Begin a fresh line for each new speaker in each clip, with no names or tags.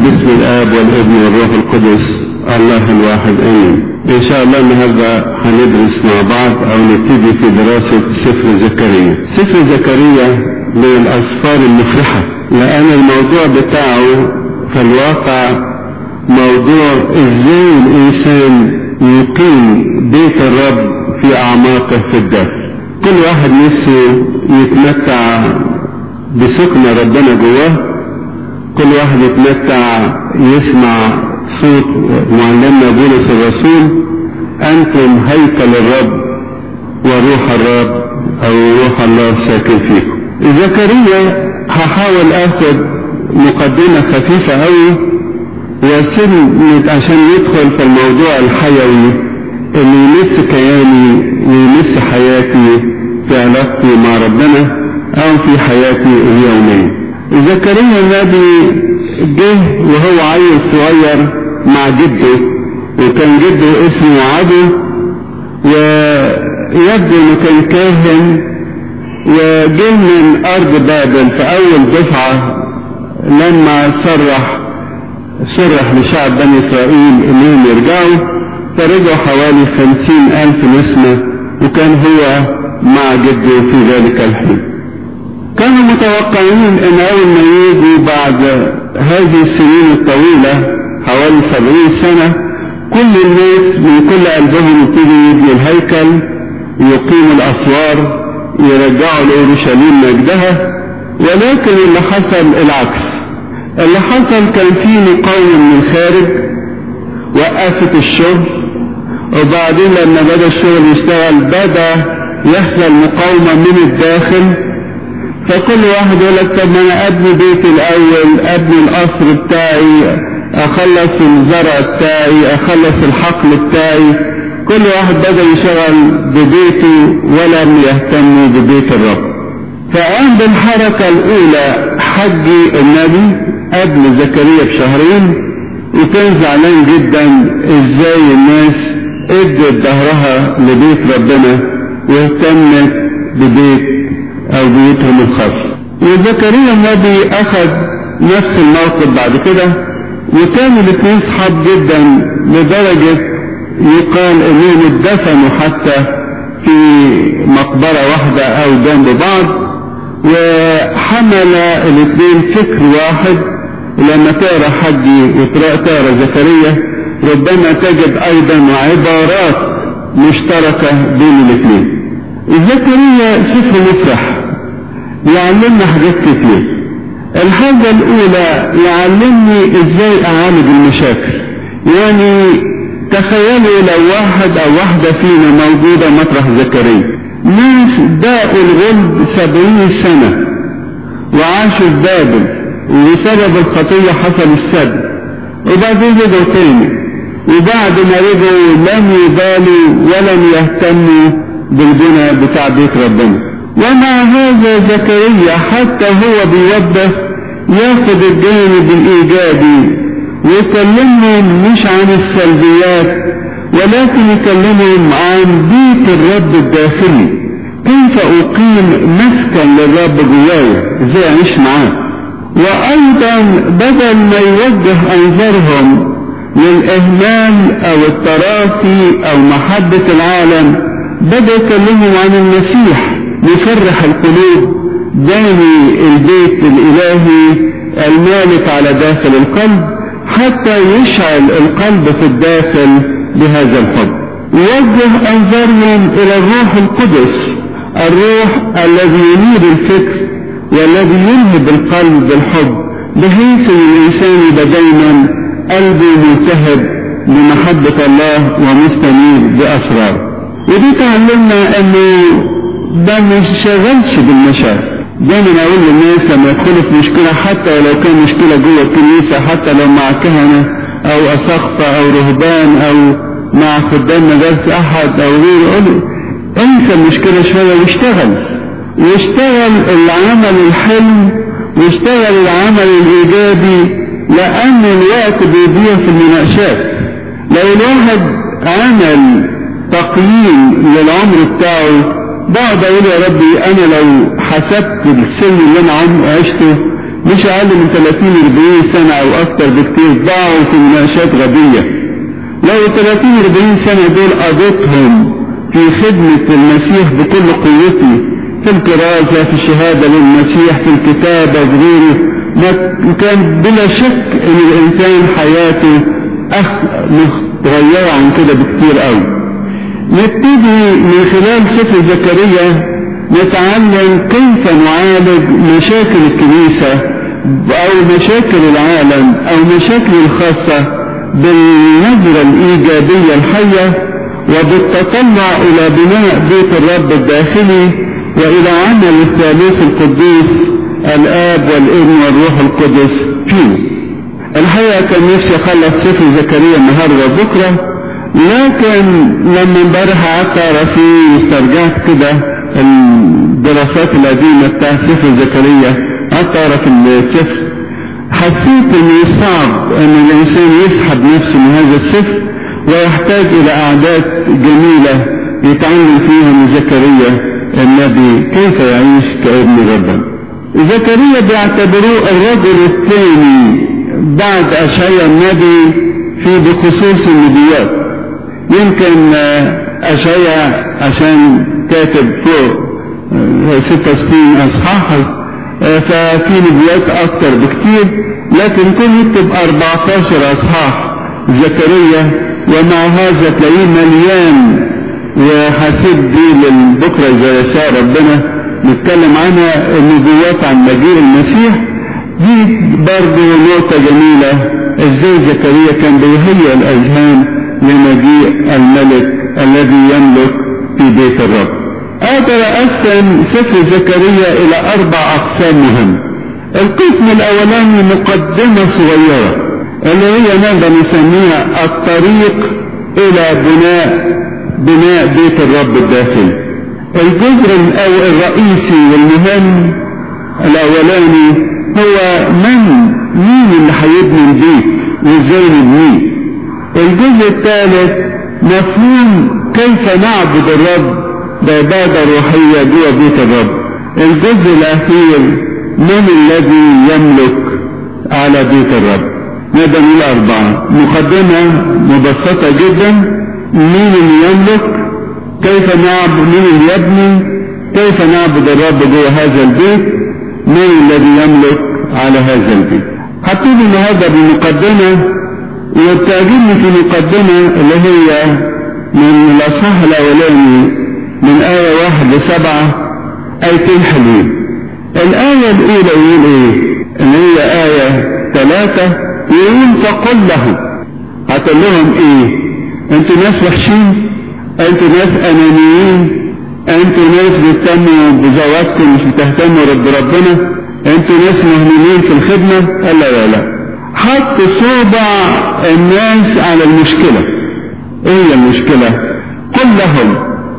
باسم الآب والابن والروح القدس الله الواحد آمين إن شاء الله النهاردة هندرس مع بعض أو نبتدي في دراسة سفر زكريا سفر زكريا من الأسفار المفرحة لأن الموضوع بتاعه في الواقع موضوع إزاي الإنسان يقيم بيت الرب في أعماقه في الداخل كل واحد نفسه يتمتع بسكن ربنا جواه كل واحد يتمتع يسمع صوت معلمنا بولس الرسول أنتم هيكل الرب وروح الرب أو روح الله ساكن فيكم زكريا هحاول اخد مقدمة خفيفة أوي وسنة عشان يدخل في الموضوع الحيوي اللي يمس كياني ويمس حياتي في علاقتي مع ربنا أو في حياتي اليومية زكريا النبي جه وهو عيل صغير مع جده وكان جده اسمه عدو ويبدو انه كان كاهن وجه من ارض بابل في اول دفعة لما صرح صرح لشعب بني اسرائيل انهم يرجعوا فرجعوا حوالي خمسين الف نسمة وكان هو مع جده في ذلك الحين كانوا متوقعين ان اول ما يجوا بعد هذه السنين الطويلة حوالي سبعين سنة كل الناس من كل قلبهم يبتدوا يبنوا الهيكل يقيموا الاسوار يرجعوا لاورشليم مجدها ولكن اللي حصل العكس اللي حصل كان في مقاومة من الخارج وقفت الشغل وبعدين لما بدا الشغل يشتغل بدا يحصل مقاومة من الداخل فكل واحد يقول لك طب ما انا ابني بيتي الاول ابني القصر بتاعي اخلص الزرع بتاعي اخلص الحقل بتاعي كل واحد بدا يشتغل ببيته ولم يهتم ببيت الرب فقام بالحركة الاولى حج النبي قبل زكريا بشهرين وكان زعلان جدا ازاي الناس ادت ظهرها لبيت ربنا واهتمت ببيت او بيوتهم الخاصة وزكريا النبي اخذ نفس الموقف بعد كده وكانوا الاثنين صحاب جدا لدرجة يقال انهم اتدفنوا حتى في مقبرة واحدة او جنب بعض وحمل الاثنين فكر واحد لما تقرا حجي وتقرا زكريا ربما تجد ايضا عبارات مشتركة بين الاثنين زكريا سفر مفرح يعلمنا حاجات كتير الحاجة الأولى يعلمني إزاي أعالج المشاكل يعني تخيلوا لو واحد أو واحدة فينا موجودة مطرح زكريا ناس داقوا الغلب سبعين سنة وعاشوا في بابل وبسبب الخطية حصل السد وبعدين رجعوا تاني وبعد ما رجعوا لم يبالوا ولم يهتموا بالبنى بتاع بيت ربنا ومع هذا زكريا حتى هو بيوضح ياخد الجانب الايجابي ويكلمهم مش عن السلبيات ولكن يكلمهم عن بيت الرب الداخلي كيف اقيم مسكن للرب جوايا ازاي اعيش معاه وايضا بدل ما يوجه انظارهم للاهمال او التراخي او محبة العالم بدأ يكلمهم عن المسيح يفرح القلوب داني البيت الإلهي المالك على داخل القلب حتى يشعل القلب في الداخل بهذا الحب يوجه أنظارهم إلى الروح القدس الروح الذي ينير الفكر والذي يلهب القلب بالحب بحيث ان الانسان يبقى دايما قلبه ملتهب بمحبة الله ومستنير بأسراره ودي تعلمنا انه ده مش شغلش بالمشاعر دايما اقول للناس لما يدخلوا في مشكلة حتى ولو كان مشكلة جوه الكنيسة حتى لو مع كهنة او اساقفة او رهبان او مع خدام مدارس احد او غيره قول انسى المشكلة شوية واشتغل واشتغل العمل الحلم واشتغل العمل الايجابي لان الوقت بيضيع في المناقشات لو الواحد عمل تقييم للعمر بتاعه بقعد اقول يا ربي انا لو حسبت السن اللي انا عم عشته مش اقل من 30 40 سنة او اكتر بكتير ضاعوا في مناقشات غبية لو 30 40 سنة دول قضيتهم في خدمة المسيح بكل قوتي في الكراسة في الشهادة للمسيح في الكتابة بغيره ما كان بلا شك ان الانسان حياته أخ متغيرة عن كده بكتير قوي نبتدي من خلال سفر زكريا نتعلم كيف نعالج مشاكل الكنيسة او مشاكل العالم او مشاكل الخاصة بالنظرة الايجابية الحية وبالتطلع الى بناء بيت الرب الداخلي والى عمل الثالوث القدوس الاب والابن والروح القدس فيه الحقيقة كان نفسي اخلص سفر زكريا النهارده بكرة لكن لما امبارح قعدت اقرا فيه واسترجعت كده الدراسات القديمة بتاع سفر زكريا قعدت اقرا في السفر حسيت انه صعب ان الانسان يسحب نفسه من هذا السفر ويحتاج الى اعداد جميلة يتعلم فيها من زكريا النبي كيف يعيش كابن ربنا زكريا بيعتبروه الرجل الثاني بعد اشعياء النبي في بخصوص النبيات يمكن اشعياء عشان كاتب فوق 66 اصحاح ففي نبيات اكتر بكتير لكن كل يكتب 14 اصحاح زكريا ومع هذا تلاقيه مليان وحسيب دي للبكرة إذا يشاء ربنا نتكلم عنها النبوات عن مجيء المسيح دي برضه نقطة جميلة ازاي زكريا كان بيهيئ الأذهان لمجيء الملك الذي يملك في بيت الرب أقدر أقسم سفر زكريا إلى أربع أقسام مهمة القسم الأولاني مقدمة صغيرة اللي هي نقدر نسميها الطريق إلى بناء بناء بيت الرب الداخلي الجزء الرئيسي والمهم الأولاني هو من مين اللي هيبني البيت وازاي نبنيه الجزء الثالث مفهوم كيف نعبد الرب بعبادة روحية جوه بيت الرب الجزء الأخير من الذي يملك على بيت الرب نقدر نقول أربعة مقدمة مبسطة جدا مين اللي يملك كيف نعبد مين اللي يبني كيف نعبد الرب جوه هذا البيت من الذي يملك على هذا البيت هبتدي النهارده بمقدمة وبتعجبني في المقدمة اللي هي من الأصحاح الأولاني من آية واحد لسبعة آيتين حلوين الآية الأولى يقول إيه؟ اللي هي آية ثلاثة يقول فقل لهم هتقول لهم إيه؟ أنتوا ناس وحشين؟ أنتوا ناس أنانيين؟ أنتوا ناس بتهتموا بزواجكم مش بتهتموا بربنا؟ أنتوا ناس مهملين في الخدمة؟ قال لا لا لا حط صوبع الناس على المشكلة ايه هي المشكلة قل لهم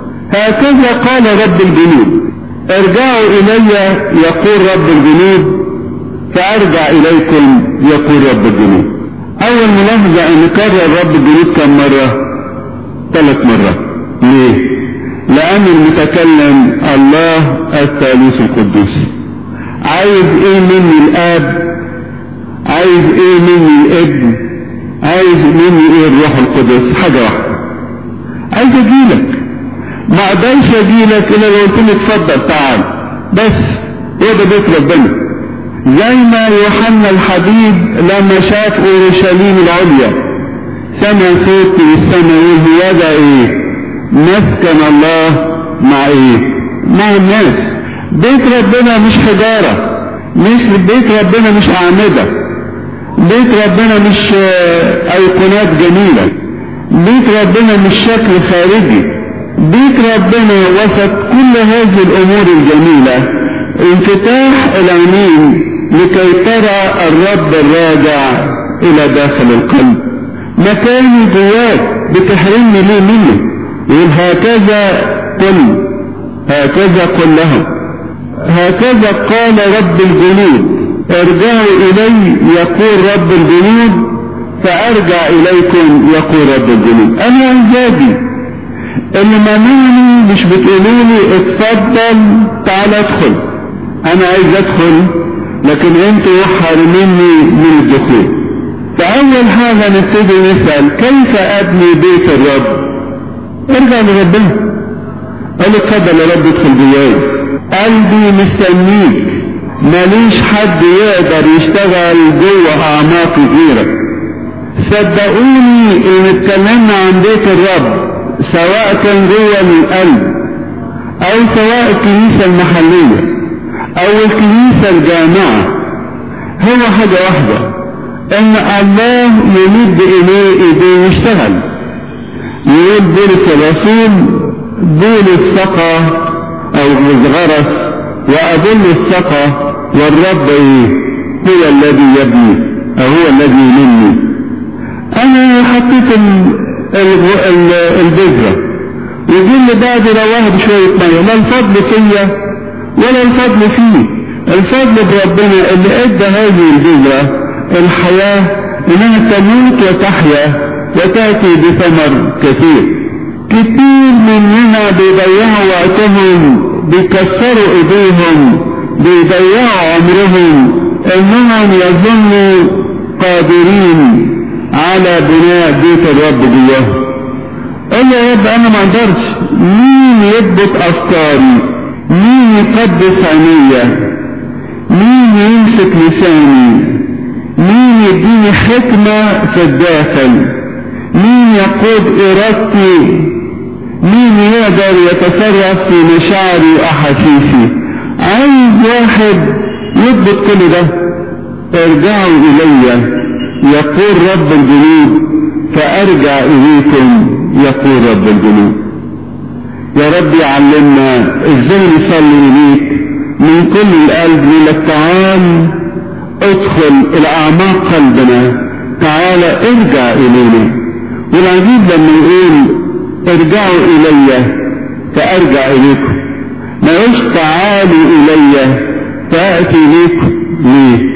هكذا قال رب الجنود ارجعوا الي يقول رب الجنود فارجع اليكم يقول رب الجنود اول ملاحظة ان كرر رب الجنود كم مرة ثلاث مرات ليه لان المتكلم الله الثالوث القدوس عايز ايه مني الاب عايز ايه مني الابن عايز مني ايه الروح القدس حاجة واحدة عايز اجيلك ما اقدرش اجيلك الا لو قلت لي اتفضل تعال بس هو ده بيت ربنا زي ما يوحنا الحبيب لما شاف اورشليم العليا سمع صوت من السماء يقول هذا ايه مسكن الله مع ايه مع الناس بيت ربنا مش حجارة مش بيت ربنا مش اعمده بيت ربنا مش ايقونات جميلة بيت ربنا مش شكل خارجي بيت ربنا وسط كل هذه الامور الجميلة انفتاح العينين لكي ترى الرب الراجع الى داخل القلب مكاني جواك بتحرمني ليه منه يقول هكذا قل هكذا قل لهم هكذا قال رب الجنود ارجعوا الي يقول رب الجنود فارجع اليكم يقول رب الجنود انا عزابي اللي منعني مش بتقولوا لي اتفضل تعال ادخل انا عايز ادخل لكن انتوا حارميني من الدخول فأول حاجة نبتدي نسأل كيف أبني بيت الرب؟ ارجع لربنا قال اتفضل يا رب ادخل جواي قلبي مستنيك ماليش حد يقدر يشتغل جوه أعماق غيرك صدقوني ان اتكلمنا عن بيت الرب سواء كان جوه القلب او سواء الكنيسة المحلية او الكنيسة الجامعة هو حاجة واحدة ان الله يمد اليه ايديه ويشتغل يقول بولس الرسول بولس سقى او غرس وأظل السقى والرب ايه هو الذي يبني او هو الذي ينمي انا حطيت البذرة يقول لي بعد رواه بشوية مية لا الفضل فيا ولا الفضل فيه الفضل بربنا اللي ادى هذه البذرة الحياة انها تموت وتحيا وتأتي بثمر كثير كتير مننا بيضيعوا وقتهم بيكسروا ايديهم بيضيعوا عمرهم انهم يظنوا قادرين على بناء بيت الرب جواهم قال يا رب انا ما اقدرش مين يضبط افكاري مين يقدس عينيا مين يمسك لساني مين يديني حكمة في الداخل مين يقود ارادتي مين يقدر يتصرف في مشاعري واحاسيسي عايز واحد يضبط كل ده ارجعوا الي يقول رب الجنود فارجع اليكم يقول رب الجنود يا رب علمنا ازاي نصلي اليك من كل القلب لك تعال ادخل الى اعماق قلبنا تعال ارجع الينا والعجيب لما يقول ارجعوا الي فارجع اليكم ما يقولش تعالوا الي فاتي اليكم ليه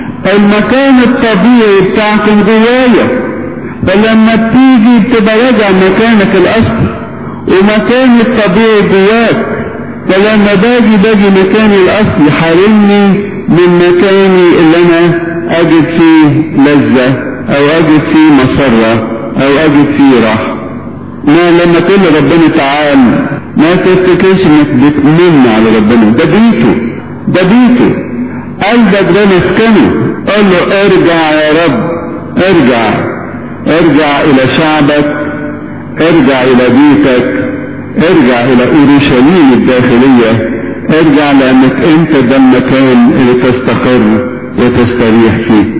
المكان الطبيعي بتاعكم جوايا فلما بتيجي بتبقى راجع مكانك الاصلي ومكان الطبيعي جواك فلما باجي باجي مكاني الاصلي حارمني من مكاني اللي انا اجد فيه لذة او اجد فيه مسرة او اجد فيه راحة ما لما تقول ربنا تعال ما تفتكرش انك بتمن على ربنا ده بيته ده بيته قلبك ده مسكنه قال له ارجع يا رب ارجع ارجع الى شعبك ارجع الى بيتك ارجع الى اورشليم الداخلية ارجع لانك انت ده المكان اللي تستقر وتستريح فيه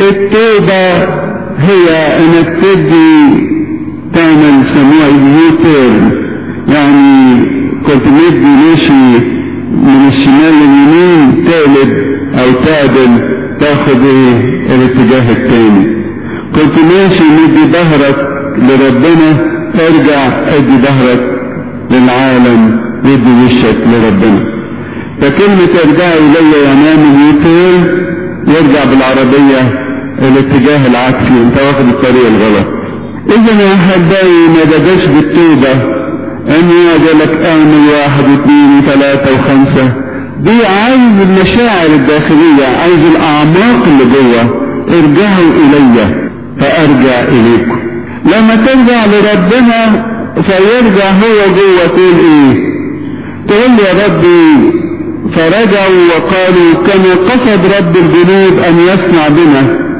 التوبة هي انك تدي تعمل سموها يوتيرن يعني كنت مدي ماشي من الشمال لليمين تقلب او تعدل تاخد ايه الاتجاه التاني كنت ماشي مدي ظهرك لربنا ارجع ادي ظهرك للعالم ادي وشك لربنا فكلمة ارجع الي ينام اليوتير يرجع بالعربية الاتجاه العكسي انت واخد الطريق الغلط اذا يا احبائي ما بداش بالتوبة ان يقول لك اعمل واحد واثنين وثلاثة وخمسة دي عايز المشاعر الداخلية عايز الاعماق اللي جوه ارجعوا الي فارجع اليكم لما ترجع لربنا فيرجع هو جوه تقول ايه تقول يا ربي فرجعوا وقالوا كما قصد رب الجنود ان يصنع بنا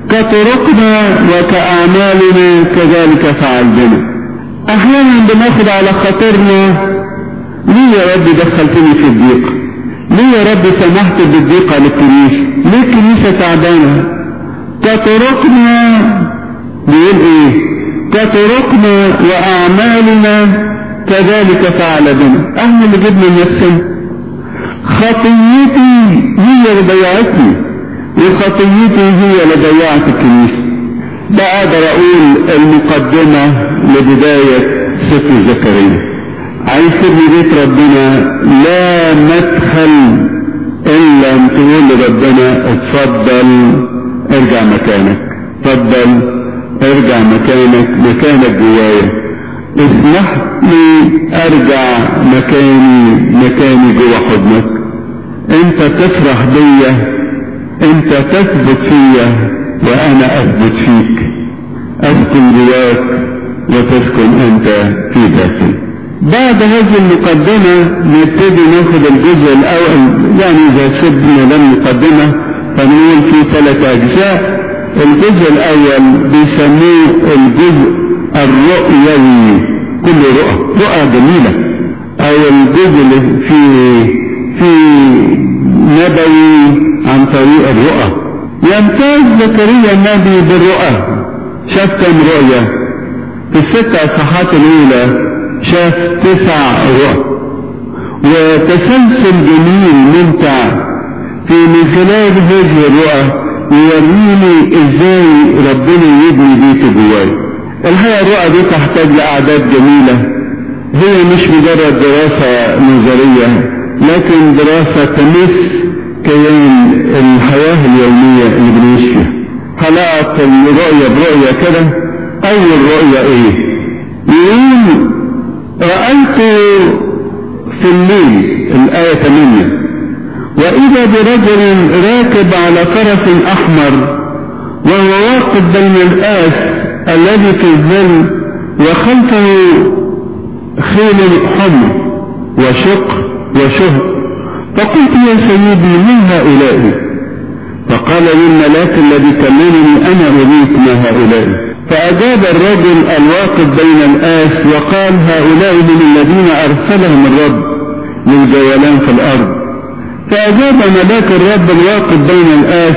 كطرقنا وكأعمالنا كذلك فعل بنا احيانا بناخد على خاطرنا ليه يا رب دخلتني في الضيق ليه يا رب سمحت بالضيق على الكنيسة ليه الكنيسة تعبانة كطرقنا بيقول ايه كطرقنا واعمالنا كذلك فعل بنا احنا اللي جبنا نفسنا خطيتي هي اللي ضيعتني وخطيتي هي اللي ضيعت الكنيسة ده اقدر اقول المقدمة لبداية سفر زكريا عايز تبني بيت ربنا لا مدخل الا ان تقول لربنا اتفضل ارجع مكانك اتفضل ارجع مكانك مكانك جوايا اسمح لي ارجع مكاني مكاني جوا حضنك انت تفرح بيا انت تثبت فيا وانا اثبت فيك اسكن جواك وتسكن انت في ذاتي بعد هذه المقدمة نبتدي ناخد الجزء الأول يعني إذا سبنا للمقدمة فنقول في ثلاث أجزاء الجزء الأول بيسموه الجزء الرؤيوي كل رؤى رؤى جميلة أو الجزء اللي فيه في نبوي عن طريق الرؤى يمتاز زكريا النبي بالرؤى شاف كم رؤية في الست أصحات الأولى شاف تسع رؤى وتسلسل جميل ممتع في من خلال هذه الرؤى يوريني ازاي ربنا يبني بيته جواي الحقيقة الرؤى دي تحتاج لأعداد جميلة هي مش مجرد دراسة نظرية لكن دراسة تمس كيان الحياة اليومية اللي بنعيش فيها هنقط الرؤية برؤية كده أول رؤية إيه؟ يقول رأيت في الليل الآية 8 وإذا برجل راكب على فرس أحمر وهو واقف بين الآس الذي في الظل وخلفه خيل حمر وشق وشهر فقلت يا سيدي من هؤلاء فقال لي الملاك الذي كلمني أنا أريك ما هؤلاء فأجاب الرجل الواقف بين الآس وقال هؤلاء من الذين أرسلهم الرب للجولان في الأرض فأجاب ملاك الرب الواقف بين الآس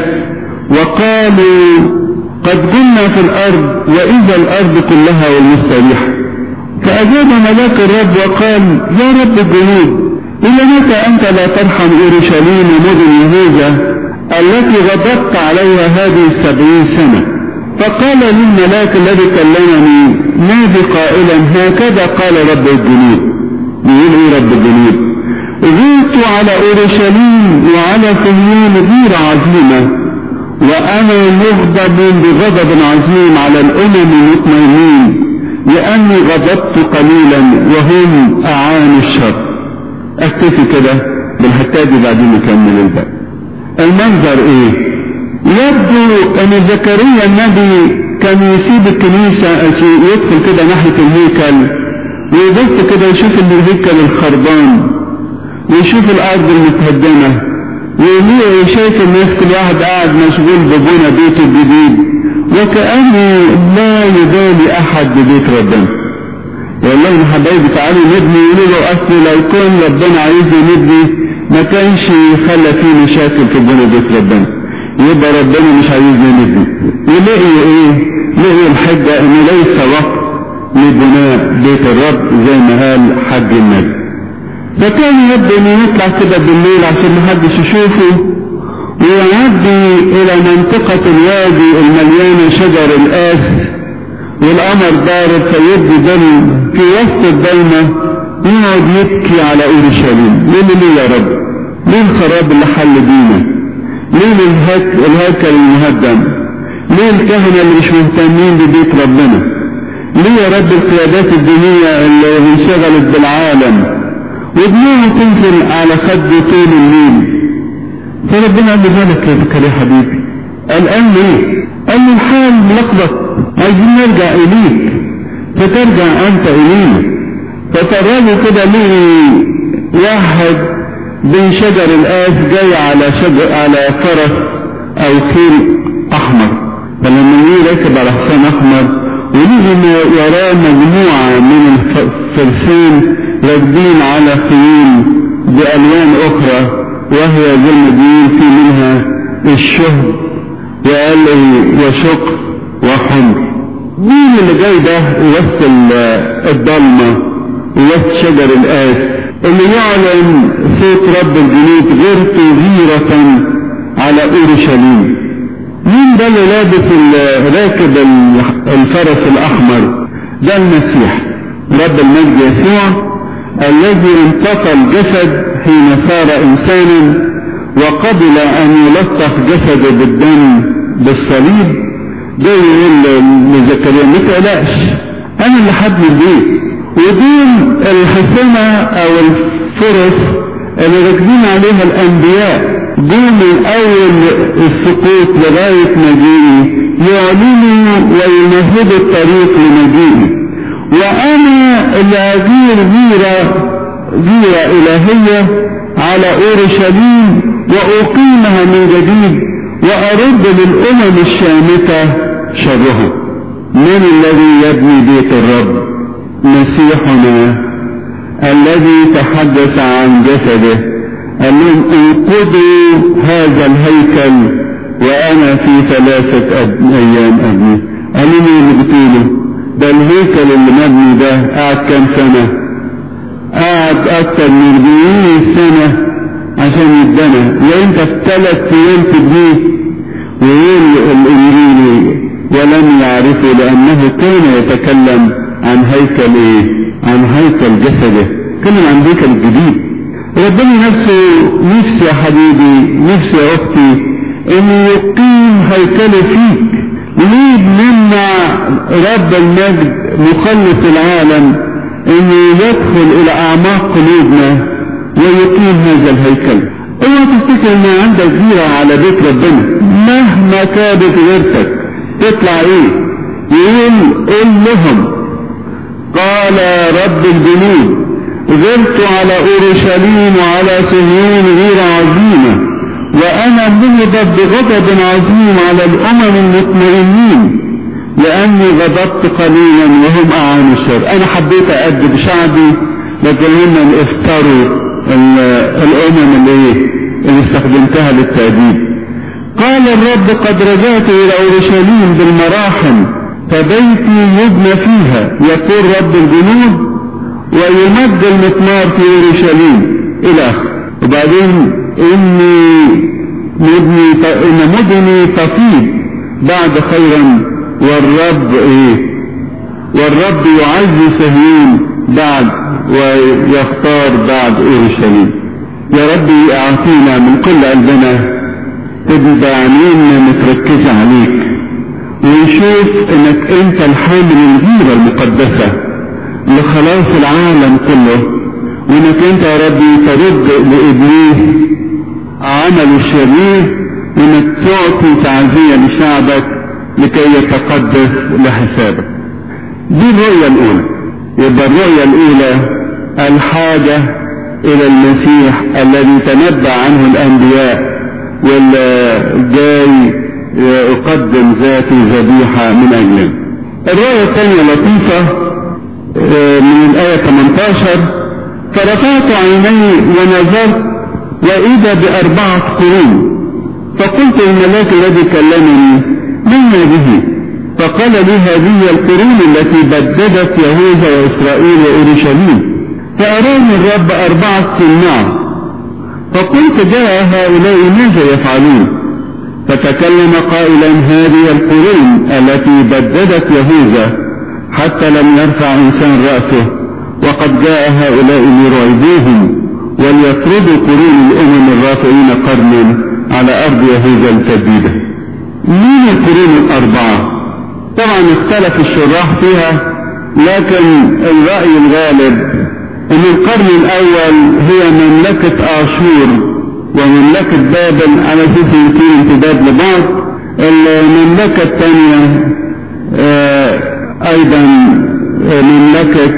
وقالوا قد كنا في الأرض وإذا الأرض كلها والمستريحة فأجاب ملاك الرب وقال يا رب الجنود إلى متى أنت لا ترحم أورشليم ومدن يهوذا التي غضبت عليها هذه السبعين سنة فقال لي الملاك الذي كلمني نادي قائلا هكذا قال رب الجنود بيقول ايه رب الجنود غيرت على اورشليم وعلى صهيون غيرة عظيمة وانا مغضب بغضب عظيم على الامم المطمئنين لاني غضبت قليلا وهم اعانوا الشر اكتفي كده بالحتة دي بعدين نكمل الباقي المنظر ايه يبدو ان زكريا النبي كان يسيب الكنيسة يدخل كده ناحية الهيكل ويبص كده يشوف الهيكل الخربان ويشوف الارض المتهدمة وشايف الناس كل واحد قاعد مشغول ببنى بيته الجديد وكأنه لا يبالي احد ببيت ربنا والله يا حبايبي تعالوا نبني يقولوا له اصل لو كان ربنا عايز نبني ما كانش يخلى فيه مشاكل في بنى بيت ربنا يبقى ربنا مش عايزنا نبني يلاقي ايه لقي الحجة انه ليس وقت لبناء بيت الرب زي ما قال حج النبي فكان يبدو انه يطلع كده بالليل عشان محدش يشوفه ويعدي الى منطقة الوادي المليانة شجر الاس والقمر ضارب فيبدي دم في وسط الضلمة يقعد يبكي على اورشليم ليه ليه يا رب ليه الخراب اللي حل بينا ليه الهيك الهيكل المهدم ليه الكهنة اللي مش مهتمين ببيت ربنا ليه يا رب القيادات الدينية اللي انشغلت بالعالم ودموعه تنزل على خده طول الليل فربنا قال له مالك يا بكر يا حبيبي الآن ليه قال له الحال ملخبط عايزين نرجع إليك فترجع أنت إلينا فتراه كده ليه واحد بين شجر الآس جاي على شجر على فرس أو خيل أحمر فلما يجي راكب على حصان أحمر ونيجي يراه مجموعة من الفرسان راكبين على خيول بألوان أخرى وهي زي ما بيقول في منها الشهب وقال وشق وحمر مين اللي جاي ده وسط الضلمة وسط شجر الآس اللي يعلن صوت رب الجنود غيرت غيرة على أورشليم مين ده اللي لابس راكب الفرس الأحمر ده المسيح رب المجد يسوع الذي انتقل جسد حين صار إنسانا وقبل أن يلطخ جسده بالدم بالصليب ده يقول لزكريا ما تقلقش أنا اللي حبني البيت ودول الحصنة أو الفرس اللي راكبين عليها الأنبياء جم من اول السقوط لغاية مجيئي يعلنوا ويمهدوا الطريق لمجيئي وانا اللي اغير غيرة غيرة الهية على اورشليم واقيمها من جديد وارد للامم الشامتة شرهم من الذي يبني بيت الرب مسيحنا الذي تحدث عن جسده قال لهم انقضوا هذا الهيكل وانا في ثلاثة ايام ابني قالوا لي اللي بتقوله ده الهيكل اللي مبني ده قعد كام سنة قعد اكتر من 40 سنة عشان يتبنى وانت في ثلاث ايام تبنيه ويقول الانجيلي ولم يعرفه لانه كان يتكلم عن هيكل ايه عن هيكل جسده كلم عن هيكل جديد ربنا نفسه نفسي يا حبيبي نفسي يا اختي ان يقيم هيكله فيك ليه بنمنع رب المجد مخلص العالم انه يدخل الى اعماق قلوبنا ويقيم هذا الهيكل اوعى تفتكر ان عندك غيرة على بيت ربنا مهما كانت غيرتك تطلع ايه يقول قل لهم قال رب الجنود غرت على اورشليم وعلى صهيون غير عظيمه وانا مغضب بغضب عظيم على الامم المطمئنين لاني غضبت قليلا وهم اعانوا الشر انا حبيت اادب شعبي لكن هم افتروا الامم اللي ايه اللي استخدمتها للتاديب قال الرب قد رجعت الى اورشليم بالمراحم فبيتي يبنى فيها يقول رب الجنود ويمد المسمار في اورشليم الى اخره وبعدين اني مدني ان مدني تفيض بعد خيرا والرب ايه والرب يعز صهيون بعد ويختار بعد اورشليم يا ربي اعطينا من كل قلبنا تبقى عينينا متركزة عليك ونشوف انك انت الحامل الغيرة المقدسة لخلاص العالم كله وانك انت يا ربي ترد لابليس عمل الشرير وانك تعطي تعزية لشعبك لكي يتقدس لحسابك دي الرؤية الاولى يبقى الرؤية الاولى الحاجة الى المسيح الذي تنبأ عنه الانبياء واللي جاي يقدم ذاته ذبيحة من اجلنا الرؤية الثانية لطيفة من الآية 18 فرفعت عيني ونظرت وإذا بأربعة قرون فقلت للملاك الذي كلمني من هذه فقال لي هذه القرون التي بددت يهوذا وإسرائيل وأورشليم فأراني الرب أربعة صناع فقلت جاء هؤلاء ماذا يفعلون فتكلم قائلا هذه القرون التي بددت يهوذا حتى لم يرفع إنسان رأسه وقد جاء هؤلاء ليرعبوهم وليطردوا قرون الأمم الرافعين قرنا على أرض يهوذا الجديدة مين القرون الأربعة طبعا اختلف الشراح فيها لكن الرأي الغالب أن القرن الأول هي مملكة آشور ومملكة بابل على أساس يكون امتداد لبعض المملكة الثانية آه أيضا مملكة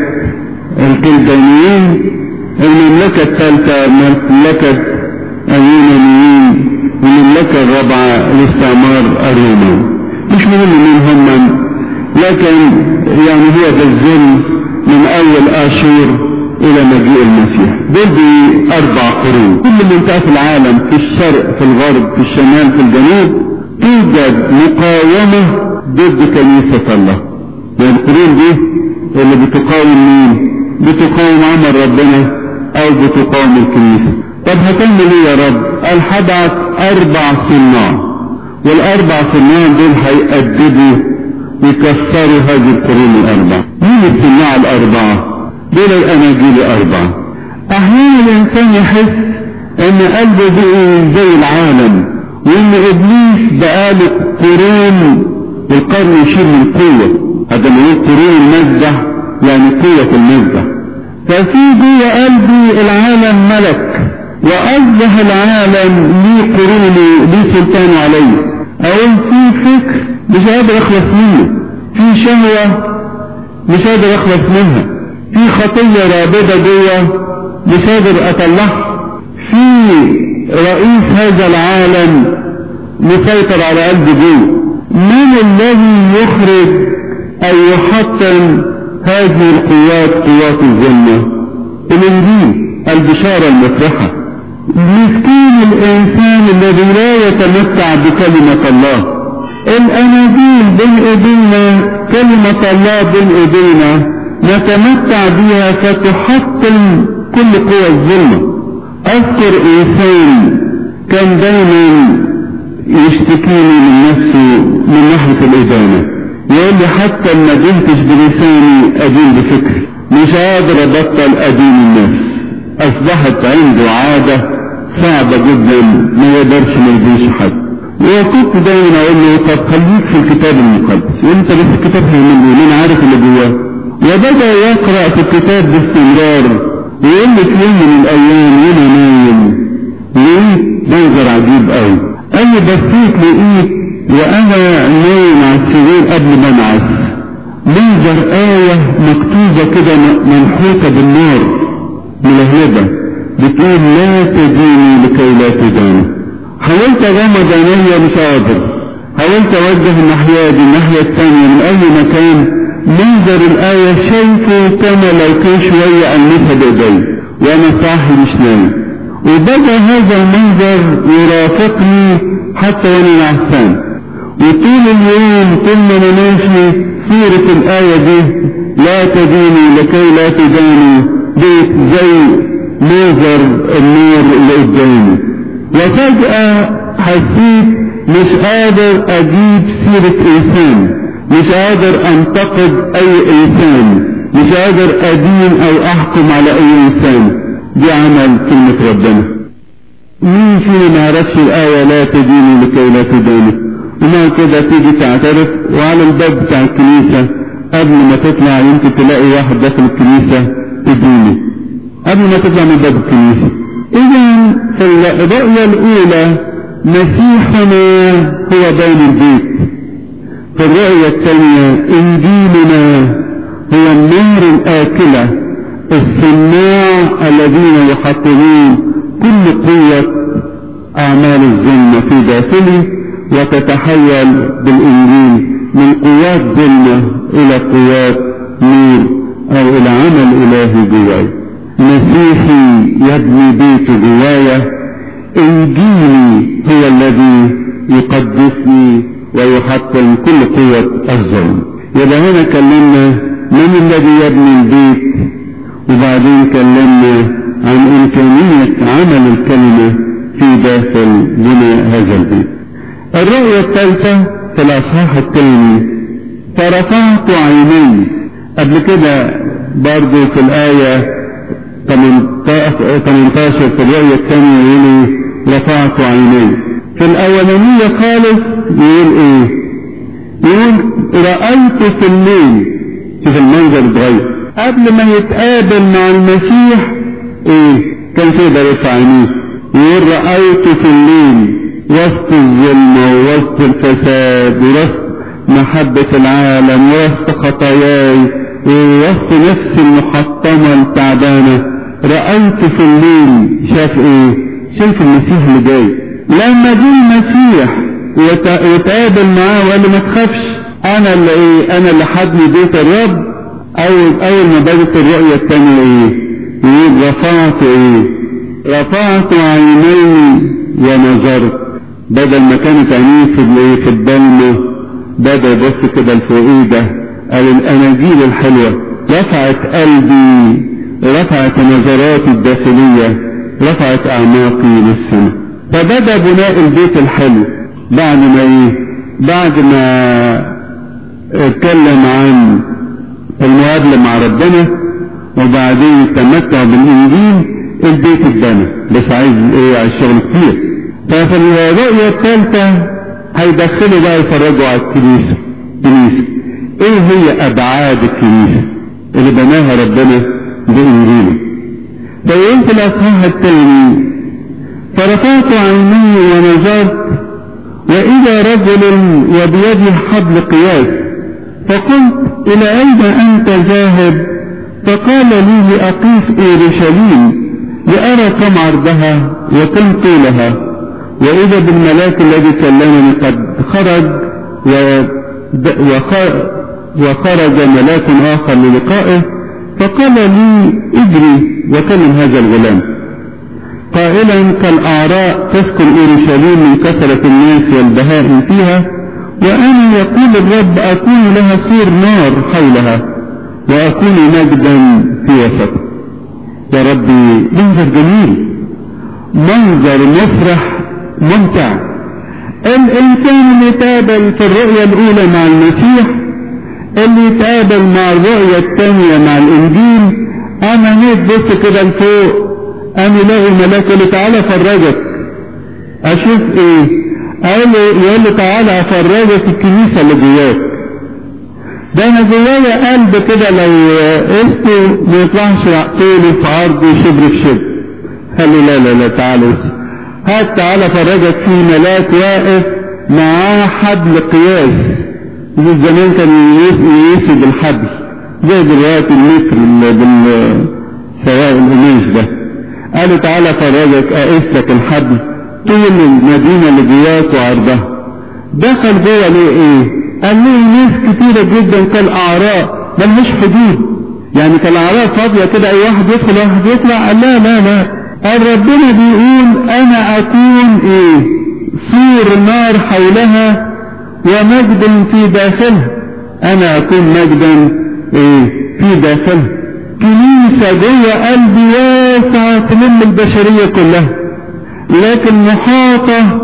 الكلدانيين المملكة الثالثة مملكة اليونانيين والمملكة الرابعة الاستعمار الروماني مش مهم مين هم لكن يعني هو ده الظلم من أول آشور إلى مجيء المسيح دول دي أربع قرون كل منطقة في العالم في الشرق في الغرب في الشمال في الجنوب توجد مقاومة ضد كنيسة الله يعني القرون دي اللي بتقاوم مين بتقاوم عمل ربنا او بتقاوم الكنيسة طب هتعمل ايه يا رب قال هبعت اربع صناع والاربع صناع دول هيأدبوا يكسروا هذه القرون الاربعة مين الصناع الاربعة دول الاناجيل الاربعة احيانا الانسان يحس ان قلبه بقي زي العالم وان ابليس بقاله قرون والقرن يشير من قوة هذا اللي يقول قرون المذبح يعني قوة المذبح ففي جوه قلبي العالم ملك وأصبح العالم لي قروني لي سلطان عليه أقول في فكر مش قادر أخلص منه في شهوة مش قادر أخلص منها في خطية رابضة جوه مش قادر أطلعها في رئيس هذا العالم مسيطر على قلبي جوه من الذي يخرج أو يحطم هذه القوات قوات الظلمة الإنجيل البشارة المفرحة مسكين الإنسان الذي لا يتمتع بكلمة الله الأناجيل بين إيدينا كلمة الله بين إيدينا نتمتع بها فتحطم كل قوى الظلمة أذكر إنسان كان دايما يشتكيني من نفسه من ناحية الإدانة يقول لي حتى ما دمتش بلساني أدين بفكري مش قادر أبطل أدين الناس أصبحت عنده عادة صعبة جدا ما يقدرش ما يدينش حد وكنت دايما أقول له طب خليك في الكتاب المقدس وأنت بس الكتاب هيعمل إيه؟ أنا عارف اللي جواه وبدأ يقرأ في الكتاب باستمرار ويقول لي في يوم من الأيام وأنا نايم لقيت منظر عجيب قوي قال لي بصيت لقيت وأنا نايم على السرير قبل ما أنعس منظر آية مكتوبة كده منحوتة بالنار ملهبة بتقول لا تديني لكي لا تداني حاولت اغمض عينيا مش قادر حاولت اوجه الناحية دي الناحية الثانية من اي مكان منظر الآية شايفه كما لو كان شوية ألمسها بإيدي وأنا صاحي مش نايم وبدأ هذا المنظر يرافقني حتى وأنا نعسان وطول اليوم طول ما أنا ماشي صورة الآية دي لا تديني لكي لا تداني بيت زي منظر النور اللي قدامي وفجأة حسيت مش قادر أجيب سيرة إنسان مش قادر انتقد اي انسان مش قادر ادين او احكم على اي انسان دي عمل كلمة ربنا مين فينا ما يعرفش الآية لا تديني لكي لا تداني وما كده تيجي تعترف وعلى الباب بتاع الكنيسة قبل ما تطلع يمكن تلاقي واحد داخل الكنيسة تديني قبل ما تطلع من باب الكنيسة إذا في الرؤية الأولى مسيحنا هو بين البيت في الرؤية الثانية إنجيلنا هو النار الآكلة الصناع الذين يحطمون كل قوة أعمال الظلمة في داخلي وتتحول بالإنجيل من قوات ظلمة إلى قوات نور أو إلى عمل إلهي جواي مسيحي يبني بيت جوايا إنجيلي هو الذي يقدسني ويحطم كل قوة الظلم يبقى هنا كلمنا من الذي يبني البيت وبعدين كلمنا عن إمكانية عمل الكلمة في داخل بناء هذا البيت الرؤية الثالثة في الأصحاح الثاني فرفعت عيني قبل كده برضو في الآية 18 في الرؤية الثانية يقول رفعت عيني في الأولانية خالص يقول ايه يقول رأيت في الليل شوف المنظر اتغير قبل ما يتقابل مع المسيح ايه كان يقدر يرفع عينيه يقول رأيت في الليل وسط الظلمة ووسط الفساد ووسط محبة العالم ووسط خطاياي ووسط نفسي المحطمة التعبانة رأيت في الليل شاف ايه شايف المسيح اللي جاي لما جه المسيح يتقابل معاه وقال له ما تخافش انا اللي ايه انا اللي حبني بيت الرب اول اول ما بدت الرؤية الثانية ايه يقول رفعت ايه رفعت عيني ونظرت بدل ما كانت عينيه في الايه في الضلمة بدا يبص كده لفوق ده قال الاناجيل الحلوة رفعت قلبي رفعت نظراتي الداخلية رفعت اعماقي للسماء فبدا بناء البيت الحلو بعد ما ايه بعد ما اتكلم عن المقابلة مع ربنا وبعدين التمتع بالانجيل البيت اتبنى بس عايز ايه عايز شغل كتير ففي الرؤية الثالثة هيدخلوا بقى يفرجوا على الكنيسة كنيسة ايه هي ابعاد الكنيسة اللي بناها ربنا بانجيله فيقول في الاصحاح الثاني فرفعت عيني ونظرت وإذا رجل وبيده حبل قياس فقلت إلى أين أنت ذاهب فقال لي لأقيس أورشليم لأرى كم عرضها وكم طولها وإذا بالملاك الذي كلمني قد خرج وخرج ملاك آخر للقائه فقال لي اجري وكلم هذا الغلام قائلا كالأعراء تسكن أورشليم من كثرة الناس والبهائم فيها وأنا يقول الرب أكون لها سور نار حولها وأكون مجدا في وسطها يا ربي منظر جميل منظر مفرح ممتع الإنسان اللي تقابل في الرؤية الأولى مع المسيح اللي يتقابل مع الرؤية الثانية مع الإنجيل أنا نيت بص كده لفوق أنا الاقي ملاك يقول لي تعالى أفرجك أشوف إيه؟ قال له يقول لي تعالى أفرجك الكنيسة اللي جواك ده أنا جوايا قلب كده لو قسته ما يطلعش طولي في عرضي شبر في شبر قال لي لا لا لا تعالى هات تعالى أفرجك في ملاك واقف معاه حبل قياس من زمان كان يقيس بالحبل زي دلوقتي المتر بالسواء القماش ده قالوا تعالى فرجك اقيس لك الحبل طول المدينة اللي جواك وعرضها دخل جوه ليه ايه قال لي ناس كتيرة جدا كالأعراء ملهاش حدود يعني كالأعراء فاضية كده اي واحد يدخل واحد يطلع قال لا لا لا قال ربنا بيقول انا اكون ايه سور نار حولها ومجد في داخلها انا اكون مجدا ايه في داخلها كنيسة جوه قلبي واسعة تلم البشرية كلها لكن محاطة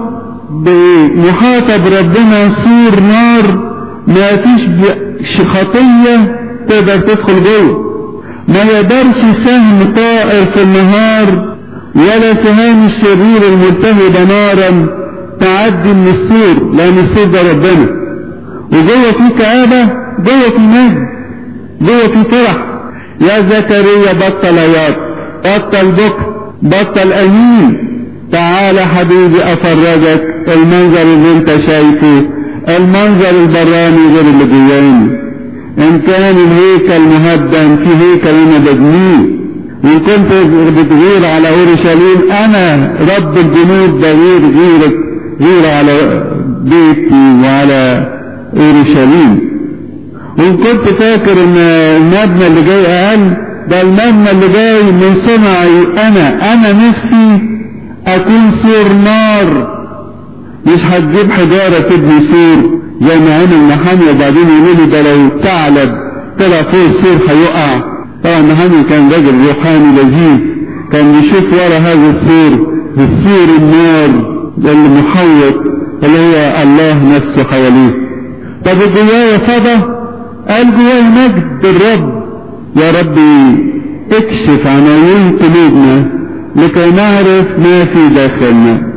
محاطة بربنا سور نار ما فيش خطية تقدر تدخل جوه ما يقدرش سهم طائر في النهار ولا سهام الشرير الملتهب نارا تعدي من السور لان السور ده ربنا وجوه في كآبة جوه في مجد جوه في فرح يا زكريا بطل عياط بطل بكر بطل امين تعال حبيبي افرجك المنظر اللي انت شايفه المنظر البراني غير اللي جواني ان كان الهيكل مهدم في هيكل انا ببنيه وان كنت بتغير على اورشليم انا رب الجنود بغير غيرك غير على بيتي وعلى اورشليم وان كنت فاكر ان المبنى اللي جاي اقل ده المبنى اللي جاي من صنعي انا انا نفسي اكون سور نار مش هتجيب حجارة تبني سور زي ما عمل محامي وبعدين يقولوا ده لو ثعلب طلع فوق السور هيقع طبعا محامي كان راجل روحاني لذيذ كان بيشوف ورا هذا السور السور النار اللي محوط اللي هو الله نفسه حواليه طب جوايا فضى قال جوايا مجد الرب يا ربي اكشف عن عيون قلوبنا لكي نعرف ما في داخلنا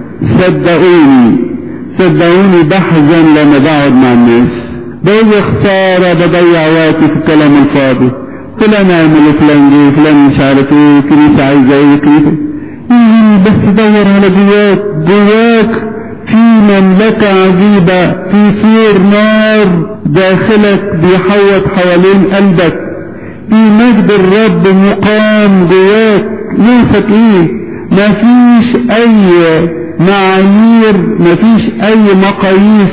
صدقوني صدقوني بحزن لما بقعد مع الناس بقول خسارة بضيع وقتي في الكلام الفاضي فلان اعمل فلان دي فلان مش عارف ايه كنيسة عايزة ايه كنيسة ايه بس دور على جواك جواك في مملكة عجيبة في سور نار داخلك بيحوط حوالين قلبك في مجد الرب مقام جواك نفسك ايه مفيش اي معايير مفيش اي مقاييس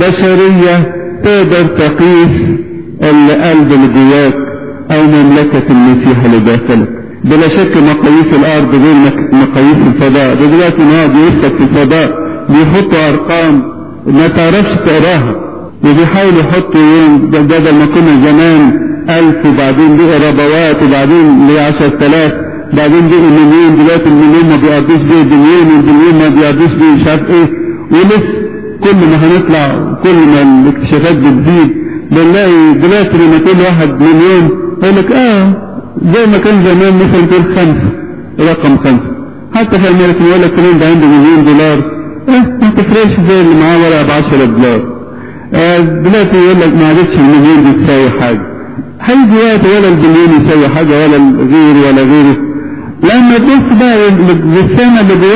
بشرية تقدر تقيس القلب اللي جواك او مملكة المسيح اللي داخلك بلا شك مقاييس الارض غير مقاييس الفضاء ده دلوقتي نقعد يسلك في الفضاء بيحطوا ارقام ما تعرفش تقراها وبيحاولوا يحطوا يوم بدل ما كنا زمان الف وبعدين بقى ربوات وبعدين ل 10000 بعدين بقى مليون دلوقتي المليون ما بيقضيش بيه بليون والبليون ما بيقضيش بيه مش عارف ايه ولسه كل ما هنطلع كل ما الاكتشافات بتزيد بنلاقي دلوقتي لما تقول واحد مليون يقول لك اه زي ما كان زمان مثلا تقول خمسه رقم خمسه حتى في امريكا يقول لك فلان ده عنده مليون دولار اه ما تفرقش زي اللي معاه ورقه ب 10 دولار اه دلوقتي يقول لك ما عادتش المليون دي تساوي حاجه هيجي وقت ولا البليون يساوي حاجه ولا الغير ولا غيره لما تبص بقى للسنه اللي جواك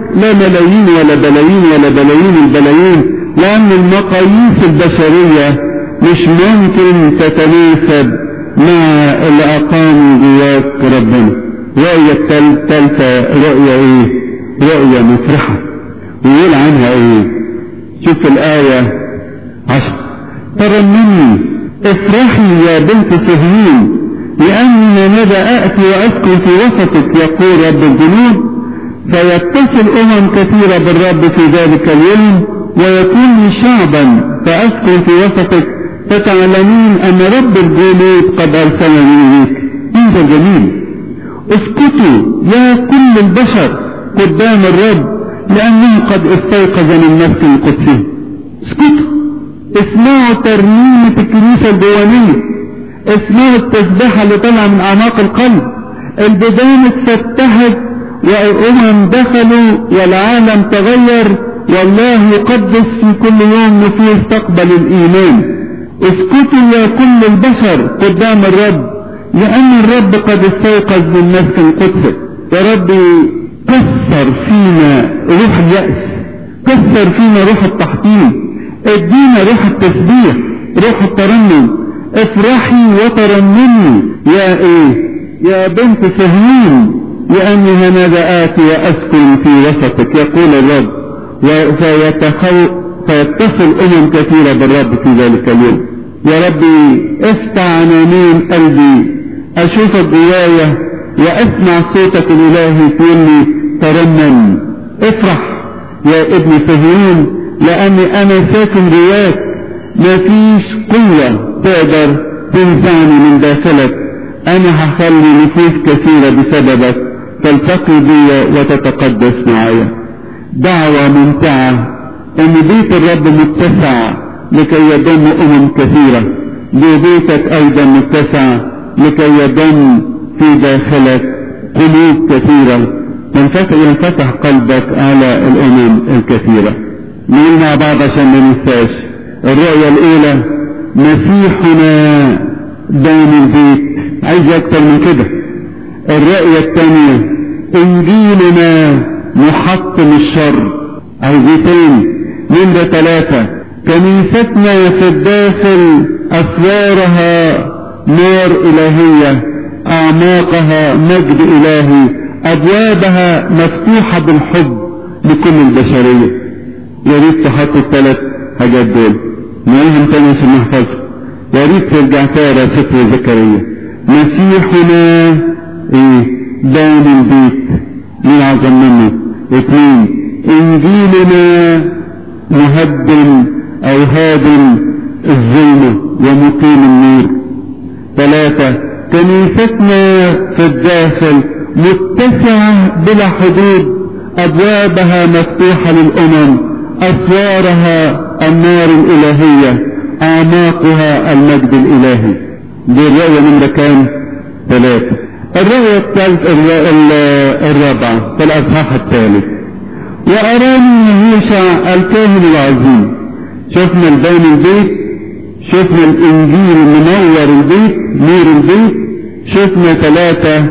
لا ملايين ولا بلايين ولا بلايين البلايين لأن المقاييس البشرية مش ممكن تتناسب مع اللي أقام جواك ربنا رؤية الثالثة رؤية إيه؟ رؤية مفرحة ويقول عنها إيه؟ شوف الآية عشر ترنمي افرحي يا بنت صهيون لأني ماذا أأتي وأسكن في وسطك يقول رب الجنود فيتصل أمم كثيرة بالرب في ذلك اليوم ويكون لي شعبا فأسكن في وسطك فتعلمين أن رب الجنود قد أرسلني إليك هذا جميل اسكتوا يا كل البشر قدام الرب لأنه قد استيقظ من نفس القدسي اسكتوا اسمعوا ترنيمة الكنيسة الديوانية اسمعوا التسبيحة اللي طالعة من أعماق القلب البيبان اتفتحت وأمم دخلوا والعالم تغير والله يقدس في كل يوم نفوس تقبل الإيمان اسكتوا يا كل البشر قدام الرب لأن الرب قد استيقظ من مسكن قدسك يا رب كسر فينا روح اليأس كسر فينا روح التحطيم ادينا روح التسبيح روح الترنم افرحي وترنمي يا ايه يا بنت صهيون لاني هنذا اتي واسكن في وسطك يقول الرب فيتخو فيتصل امم كثيرة بالرب في ذلك اليوم يا ربي افتح عنانين قلبي اشوفك جوايا واسمع صوتك الالهي تقول لي ترنم افرح يا ابن صهيون لاني انا ساكن جواك مفيش قوة تقدر تنزعني من داخلك انا هخلي نفوس كثيرة بسببك تلتقي بي وتتقدس معايا دعوة ممتعة ان بيت الرب متسع لكي يضم امم كثيرة بيتك ايضا متسع لكي يضم في داخلك قلوب كثيرة ينفتح قلبك على الامم الكثيره نقول مع بعض عشان ما ننساش الرؤية الأولى مسيحنا بين البيت عايز أكتر من كده الرؤية الثانية إنجيلنا محطم الشر عايز ايه تاني نمرة ثلاثة كنيستنا في الداخل أسوارها نار إلهية أعماقها مجد إلهي أبوابها مفتوحة بالحب لكل البشرية يا ريت تحط الثلاث حاجات دول نقولهم تاني عشان نحفظهم يا ريت ترجع تقرا سفر زكريا مسيحنا ايه بين البيت مين اعظم منه اثنين انجيلنا مهدم او هادم الظلمة ومقيم النور ثلاثة كنيستنا في الداخل متسعة بلا حدود ابوابها مفتوحة للامم أسوارها النار الإلهية أعماقها المجد الإلهي دي الرؤية نمرة كام؟ ثلاثة الرؤية الثالثة الرابعة في الأصحاح الثالث وأراني يهوشع الكاهن العظيم شفنا البين البيت شفنا الإنجيل منور البيت نور البيت شفنا ثلاثة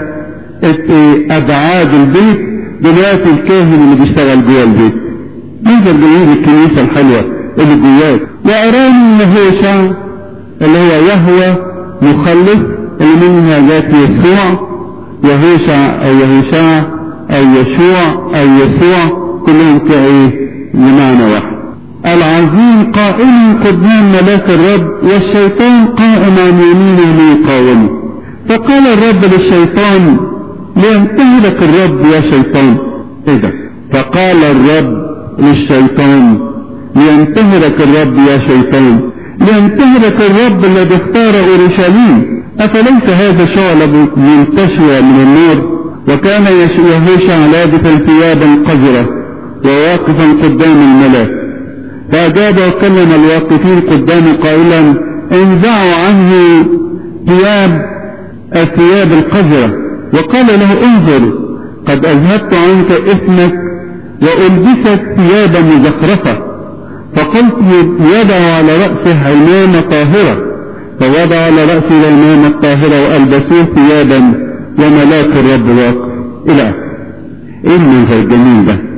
أبعاد البيت دلوقتي الكاهن اللي بيشتغل جوه البيت منظر جميل الكنيسة الحلوة اللي جواك وأراني يهوشع اللي هو يهوى مخلص اللي منها ذات يسوع يهوشع أو يهوشع أو يشوع أو يسوع كلهم كإيه بمعنى واحد العظيم قائم قدام ملاك الرب والشيطان قائم عن يمينه ليقاومه فقال الرب للشيطان لينتهلك الرب يا شيطان ايه ده فقال الرب للشيطان لينتهرك الرب يا شيطان لينتهرك الرب الذي اختار اورشليم افليس هذا شعلة منتشرة من النور وكان يهوشع لابسا ثيابا قذرة وواقفا قدام الملاك فاجاب وكلم الواقفين قدامه قائلا انزعوا عنه ثياب الثياب القذرة وقال له انظر قد اذهبت عنك اسمك وألبست ثيابا مزخرفة فقلت يضع على رأسه عمامة طاهرة فوضع على رأسه العمامة الطاهرة وألبسوه ثيابا وملاك الرب واقف إلى آخره. إيه المنظر الجميل ده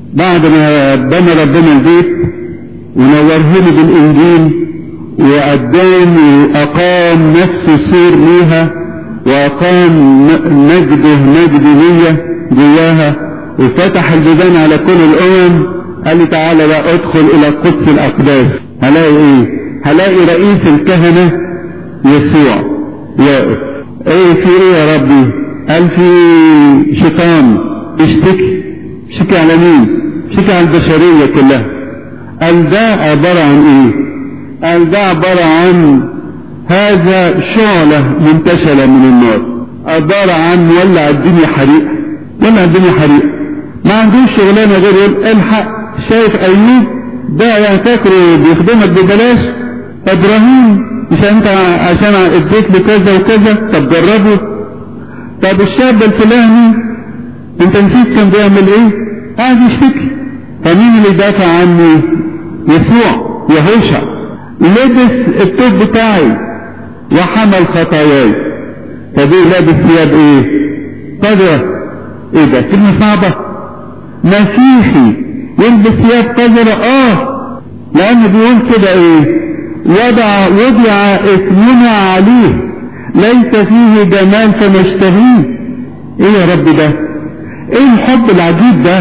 بعد ما بنى ربنا البيت ونوره له بالانجيل وقدام واقام نفسه سور ليها واقام مجده مجد ليا جواها وفتح البيبان على كل الامم قال لي تعالى بقى ادخل الى قدس الاقداس هلاقي ايه هلاقي رئيس الكهنة يسوع واقف ايه في ايه يا ربي قال في شيطان اشتكي اشتكي على مين اشتكي على البشرية كلها قال ده عبارة عن ايه قال ده عبارة عن هذا شعلة منتشرة من النار عبارة عن ولع الدنيا حريق ولع الدنيا حريق ما عندوش شغلانة غير يقول الحق شايف ايوب ده يعني فاكره بيخدمك ببلاش ابراهيم مش انت عشان اديت له كذا وكذا طب جربه طب الشاب الفلاني انت نسيت كان بيعمل ايه قاعد يشتكي فمين اللي دافع عني يسوع يهوشع لبس التوب بتاعي وحمل خطاياي طب ايه لابس ثياب ايه قدرة ايه ده كلمة صعبة مسيحي يلبس ثياب قذرة اه لان بيقول كده ايه وضع وضع اسمنا عليه ليس فيه جمال فنشتهيه ايه يا رب ده ايه الحب العجيب ده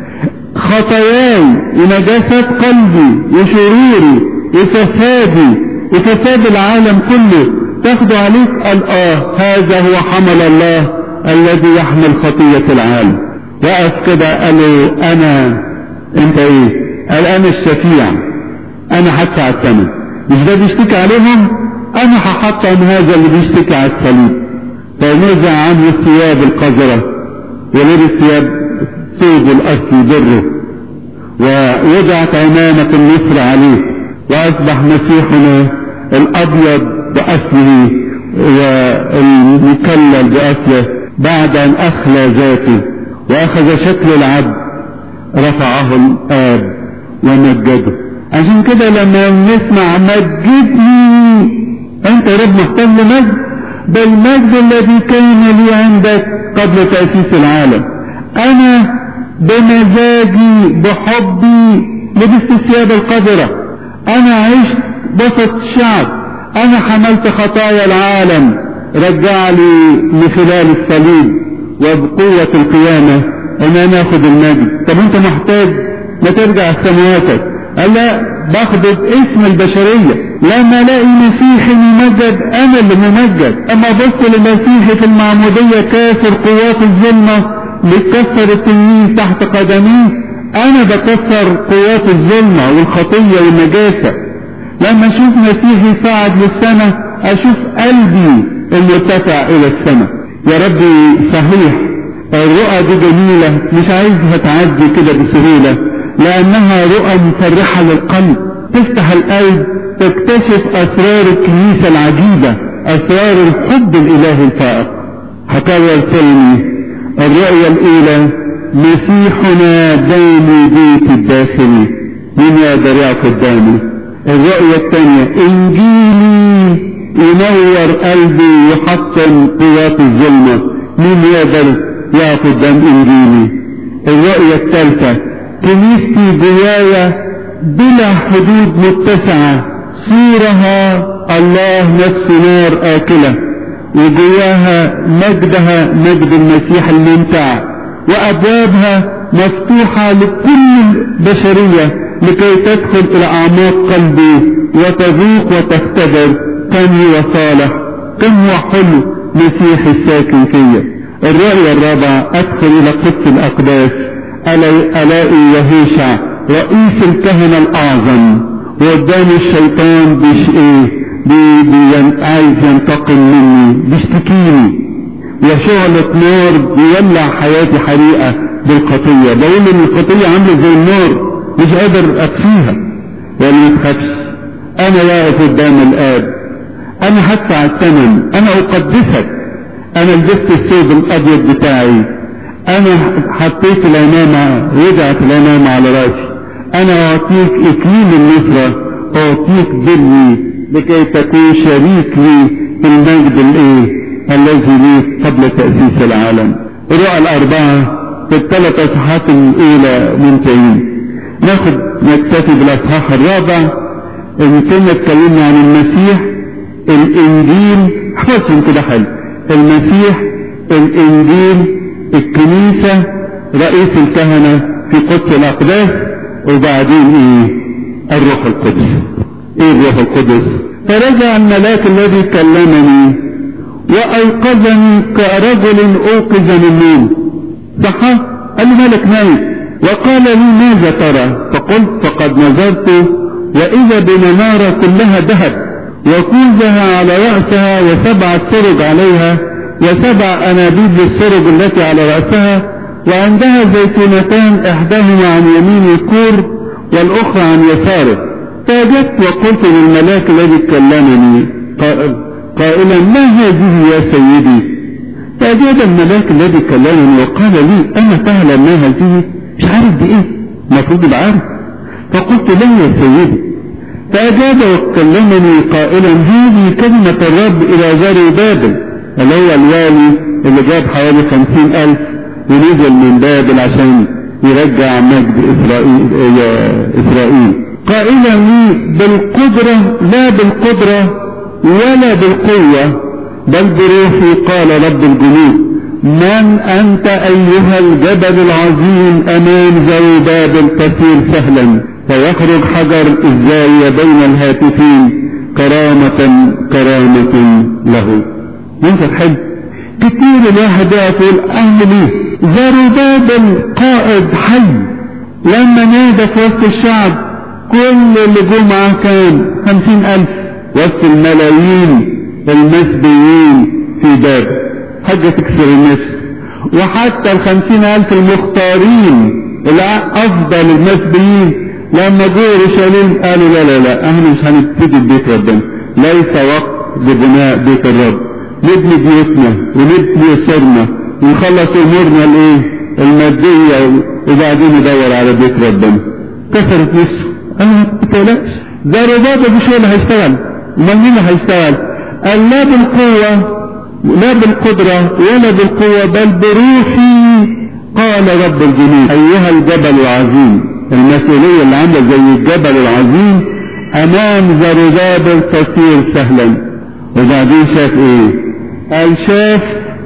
خطاياي ونجاسات قلبي وشروري وفسادي وفساد العالم كله تاخده عليك قال اه هذا هو حمل الله الذي يحمل خطية العالم وقف كده قالوا انا انت ايه قال انا الشفيع انا هدفع الثمن مش ده بيشتكي عليهم انا هحطم هذا اللي بيشتكي على الصليب فنزع عنه الثياب القذرة ولبس ثياب ثوب الاصل بره ووضعت عمامة النصر عليه واصبح مسيحنا الابيض باصله والمكلل باصله بعد ان اخلى ذاته واخذ شكل العبد رفعه الاب ومجده عشان كده لما نسمع مجدني انت يا رب محتاج لمجد بالمجد الذي كان لي عندك قبل تأسيس العالم انا بمزاجي بحبي لبست ثياب القدرة انا عشت بسط الشعب انا حملت خطايا العالم رجع لي من خلال الصليب وبقوة القيامة ان انا اخد المجد طب انت محتاج ما ترجع سماواتك قال لا باخد باسم البشرية لما الاقي مسيحي ممجد انا اللي ممجد اما بص للمسيحي في المعمودية كافر قوات الظلمة بتكسر التلميذ تحت قدميه انا بكسر قوات الظلمة والخطية والنجاسة لما اشوف مسيحي صعد للسماء اشوف قلبي المرتفع الى السماء يا ربي صحيح الرؤى دي جميلة مش عايزها تعدي كده بسهولة لانها رؤى مفرحة للقلب تفتح القلب تكتشف اسرار الكنيسة العجيبة اسرار الحب الالهي الفائق حكاية الفيلم الرؤية الاولى مسيحنا دام بيت الداخلي من يقدر يقف قدامي الرؤية الثانية انجيلي ينور قلبي ويحطم قوات الظلمة مين يقدر يقف قدام انجيلي الرؤية الثالثة كنيستي جوايا بلا حدود متسعة صورها الله نفس نار آكلة وجواها مجدها مجد المسيح الممتع وأبوابها مفتوحة لكل البشرية لكي تدخل إلى أعماق قلبي وتذوق وتختبر كم هو صالح كم هو حلو مسيح الساكن فيا الرؤية الرابعة أدخل إلى قدس الأقداس ألاقي يهوشع رئيس الكهنة الأعظم وقدام الشيطان بيش إيه بي بي عايز ينتقم مني بيشتكيني وشعلة نار بيولع حياتي حريقة بالخطية بقول ان الخطية عاملة زي النار مش قادر اطفيها ولا ما تخافش انا واقف قدام الاب انا هدفع الثمن انا اقدسك انا لبست الثوب الابيض بتاعي انا حطيت العمامة وضعت العمامة على راسي انا اعطيك اكليل النصرة اعطيك بري لكي تكون شريك لي في المجد الايه الذي لي قبل تأسيس العالم الرؤى الاربعة في الثلاث اصحاحات الاولى ممتعين ناخد نكتفي بالاصحاح الرابع ان كنا اتكلمنا عن المسيح الانجيل حفظهم كده حلو المسيح الانجيل الكنيسة رئيس الكهنة في قدس الاقداس وبعدين ايه الروح القدس ايه الروح القدس فرجع الملاك الذي كلمني وايقظني كرجل اوقظ من النوم صح قال لي مالك نايم وقال لي ماذا ترى فقلت فقد نظرت واذا بمنارة كلها ذهب وكوزها على رأسها وسبعة سرج عليها وسبع أنابيب للسرج التي على رأسها وعندها زيتونتان إحداهما عن يمين الكور والأخرى عن يساره فأجبت وقلت للملاك الذي كلمني قائلا ما هذه يا سيدي فأجاب الملاك الذي كلمني وقال لي أنا تعلم ما هذه مش عارف دي إيه المفروض يبقى عارف فقلت له يا سيدي فأجاب وكلمني قائلا هذه كلمة الرب إلى زاري بابل اللي هو الوالي اللي جاب حوالي خمسين ألف ونزل من بابل عشان يرجع مجد إسرائيل إسرائيل قائلا لي بالقدرة لا بالقدرة ولا بالقوة بل بروحي قال رب الجنود من أنت أيها الجبل العظيم أمام زربابل تسير سهلا فيخرج حجر الزاوية بين الهاتفين كرامة كرامة له منظر حلو كتير الواحد يقول أعمل ايه زربابل قائد حي لما نادى في وسط الشعب كل اللي جم معاه كان خمسين ألف وسط الملايين المسبيين في باب حاجة تكسر النفس وحتى الخمسين ألف المختارين الأفضل المسبيين لما جوا اورشليم قالوا لا لا لا احنا مش هنبتدي ببيت ربنا ليس وقت لبناء بيت الرب نبني بيوتنا ونبني سرنا ونخلص امورنا الايه المادية وبعدين ندور على بيت ربنا كسرت نفسه انا ما تقلقش ده رباطة مش هو اللي هيشتغل امال مين اللي هيشتغل قال لا بالقوة لا بالقدرة ولا بالقوة بل بروحي قال رب الجنود ايها الجبل العظيم المسؤولية اللي عاملة زي الجبل العظيم امام زربابل تصير سهلا وبعدين شاف ايه قال شاف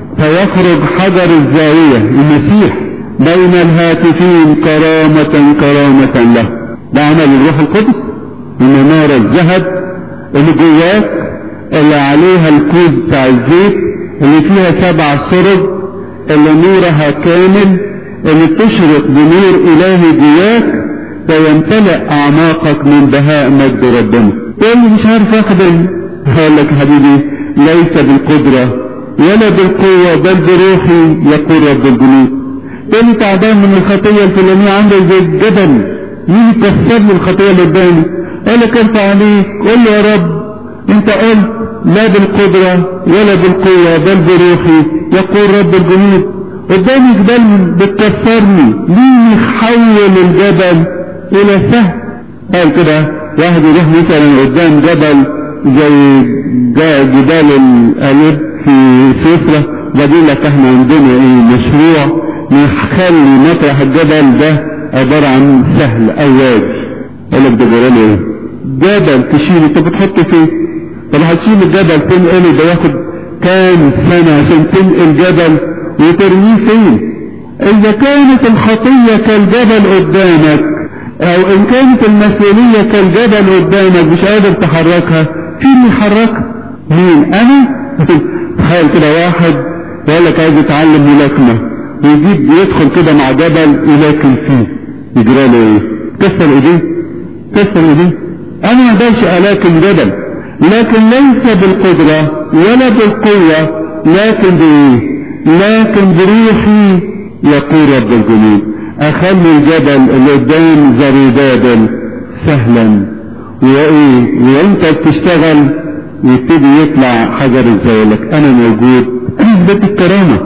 فيخرج حجر الزاوية المسيح بين الهاتفين كرامة كرامة له ده عمل الروح القدس المنارة الذهب اللي جواك اللي عليها الكوز بتاع الزيت اللي فيها سبع سرج اللي نورها كامل اللي تشرق بنور الهي جواك فيمتلئ اعماقك من بهاء مجد ربنا تقول مش عارف اخدم هقول لك حبيبي ليس بالقدرة ولا بالقوة بل بروحي يقول رب الجنود تقول تعبان من الخطية الفلانية عاملة زي الجبل مين يكسر لي الخطية اللي قدامي قال لك ارفع عليك قول له يا رب انت قلت لا بالقدرة ولا بالقوة بل بروحي يقول رب الجنود قدامي جبال بتكسرني مين يحول الجبل الى سهل قال كده واحد يروح مثلا قدام جبل زي جبال الالب في سويسرا وبعدين لك احنا عندنا ايه مشروع نخلي مطرح الجبل ده عبارة عن سهل او وادي قال لك ده جرالي ايه جبل تشيل انت بتحطه فين طب هتشيل الجبل تنقله ده ياخد كام سنة عشان تنقل جبل وترميه فين اذا كانت الخطية كالجبل قدامك او ان كانت المسؤولية كالجبل قدامك مش قادر تحركها فين يحركها مين انا تخيل كده واحد يقول لك عايز يتعلم ملاكمة ويجيب يدخل كده مع جبل يلاكم فيه يجرى له ايه كسر ايديه كسر ايديه انا ما اقدرش الاكم جبل لكن ليس بالقدرة ولا بالقوة لكن بايه لكن بروحي يقول رب الجنود اخلي الجبل اللي قدام زريبابل سهلا وايه وانت بتشتغل يبتدي يطلع حجر ازاي لك انا موجود اثبت الكرامة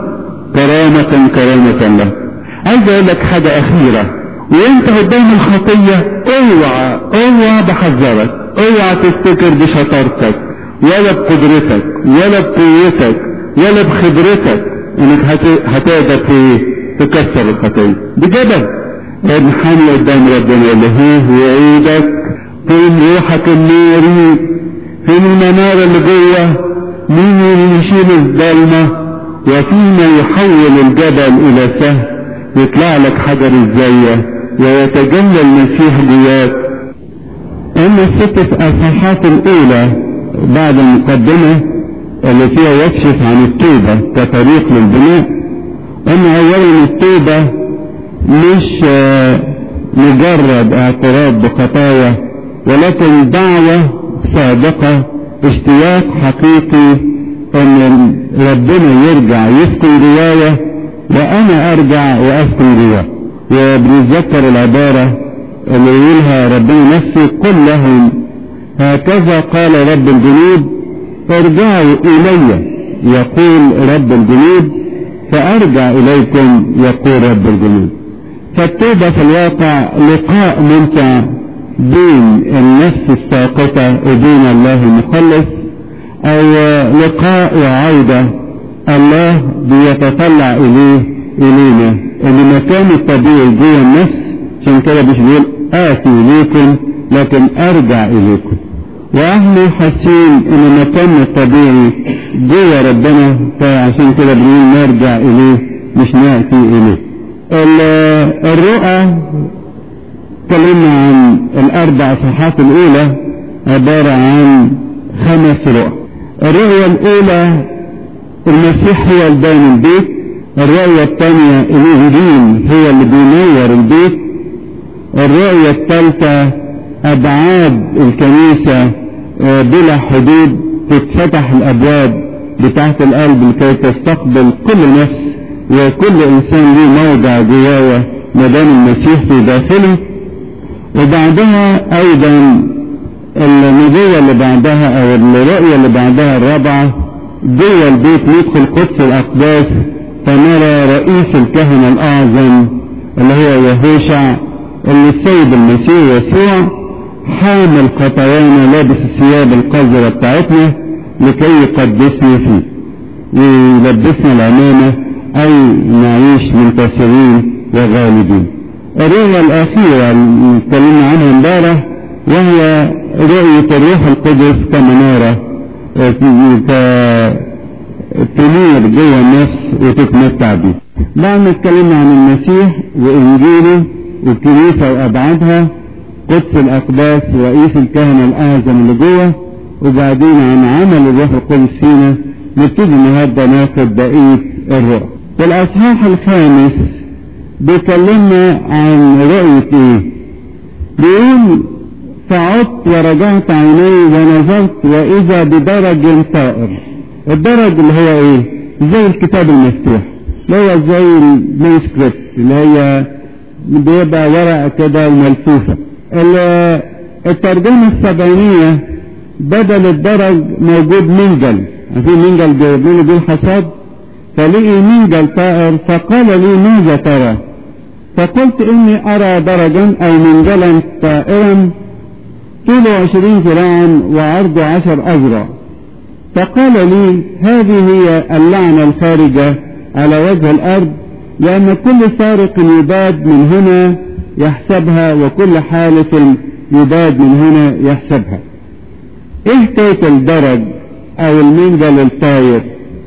كرامة كرامة له عايز اقول لك حاجة اخيرة وانت قدام الخطية اوعى اوعى بحذرك اوعى تفتكر بشطارتك ولا بقدرتك ولا بقوتك ولا بخبرتك انك هتقدر في تكسر الخطية بجبل انحني قدام ربنا يقول له هيه وعيدك فين روحك الناري فين المنارة اللي جوه مين اللي يشيل الظلمة وفيما يحول الجبل الى سهل يطلع لك حجر الزاوية ويتجلى المسيح جواك اما الست اصحاحات الاولى بعد المقدمة اللي فيها يكشف عن التوبة كطريق للبناء ان اولا التوبة مش مجرد اعتراف بخطايا ولكن دعوة صادقة اشتياق حقيقي ان ربنا يرجع يسكن رواية وانا ارجع واسكن رواية وبنتذكر العبارة اللي يقولها ربنا نفسه قل لهم هكذا قال رب الجنود ارجعوا الي يقول رب الجنود فارجع اليكم يقول رب الجنود فالتوبة في الواقع لقاء ممتع بين النفس الساقطة وبين الله المخلص او لقاء وعودة الله بيتطلع اليه الينا ان مكان الطبيعي جوه النفس عشان كده مش بيقول اتي اليكم لكن ارجع اليكم واحنا حاسين ان مكاننا الطبيعي جوه ربنا فعشان كده بنقول نرجع اليه مش ناتي اليه الرؤى تكلمنا عن الاربع صفحات الاولى عبارة عن خمس رؤى الرؤية الاولى المسيح هو البان البيت الرؤية الثانية الانجيل هو اللي بينور البيت الرؤية الثالثة ابعاد الكنيسة بلا حدود تتفتح الابواب بتاعت القلب لكي تستقبل كل نفس وكل انسان له موضع جواه ما دام المسيح في داخله وبعدها ايضا النبوة اللي بعدها او الرؤية اللي بعدها الرابعة جوه البيت ندخل قدس الاقداس فنرى رئيس الكهنة الاعظم اللي هو يهوشع اللي السيد المسيح يسوع حامل خطايانا لابس الثياب القذرة بتاعتنا لكي يقدسنا فيه ويلبسنا العمامة اي نعيش منتصرين وغالبين الرؤية الأخيرة اللي اتكلمنا عنها امبارح وهي رؤية الروح القدس كمنارة تنير جوه النفس وتتمتع بيه. بعد ما اتكلمنا عن المسيح وإنجيله والكنيسة وأبعادها قدس الأقداس رئيس الكهنة الأعظم اللي جوه وبعدين عن عمل الروح القدس فينا نبتدي النهارده ناخد بقية الرؤى. والأصحاح الخامس بيكلمنا عن رؤية ايه بيقول فعدت ورجعت عيني ونظرت واذا بدرج طائر الدرج اللي هو ايه زي الكتاب المفتوح اللي هو زي المانسكريبت اللي هي بيبقى ورقة كده وملفوفة الترجمة السبعينية بدل الدرج موجود منجل في منجل جايبينه بيه الحصاد فلقي منجل طائر فقال لي ماذا ترى فقلت اني ارى درجا او منجلا طائرا طوله عشرين ذراعا وعرضه عشر اذرع فقال لي هذه هي اللعنة الخارجة على وجه الارض لان كل سارق يباد من هنا يحسبها وكل حالف يباد من هنا يحسبها ايه حكاية الدرج او المنجل الطاير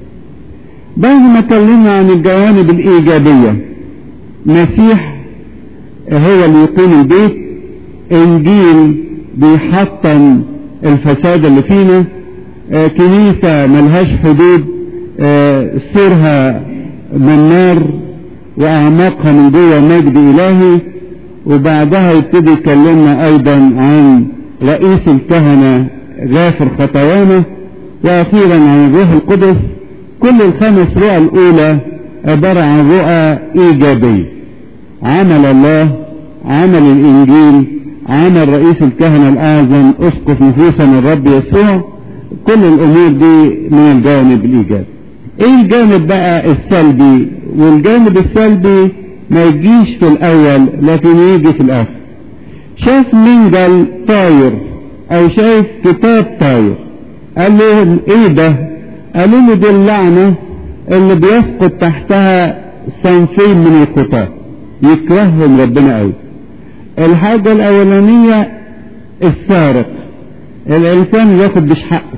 بعد ما اتكلمنا عن الجوانب الايجابية مسيح هو اللي يقيم البيت انجيل بيحطم الفساد اللي فينا آه كنيسة ملهاش حدود آه سرها من نار واعماقها من جوه مجد الهي وبعدها يبتدي يكلمنا ايضا عن رئيس الكهنة غافر خطايانا واخيرا عن الروح القدس كل الخمس رؤى الاولى عبارة عن رؤى ايجابية عمل الله عمل الانجيل عمل رئيس الكهنة الاعظم اسقف نفوسنا الرب يسوع كل الامور دي من الجانب الايجابي ايه الجانب بقى السلبي والجانب السلبي ما يجيش في الاول لكن يجي في الاخر شاف منجل طاير او شايف كتاب طاير قال لهم ايه ده قالوا له دي اللعنة اللي بيسقط تحتها صنفين من الخطاة يكرههم ربنا قوي الحاجة الأولانية السارق الإنسان ياخد مش حقه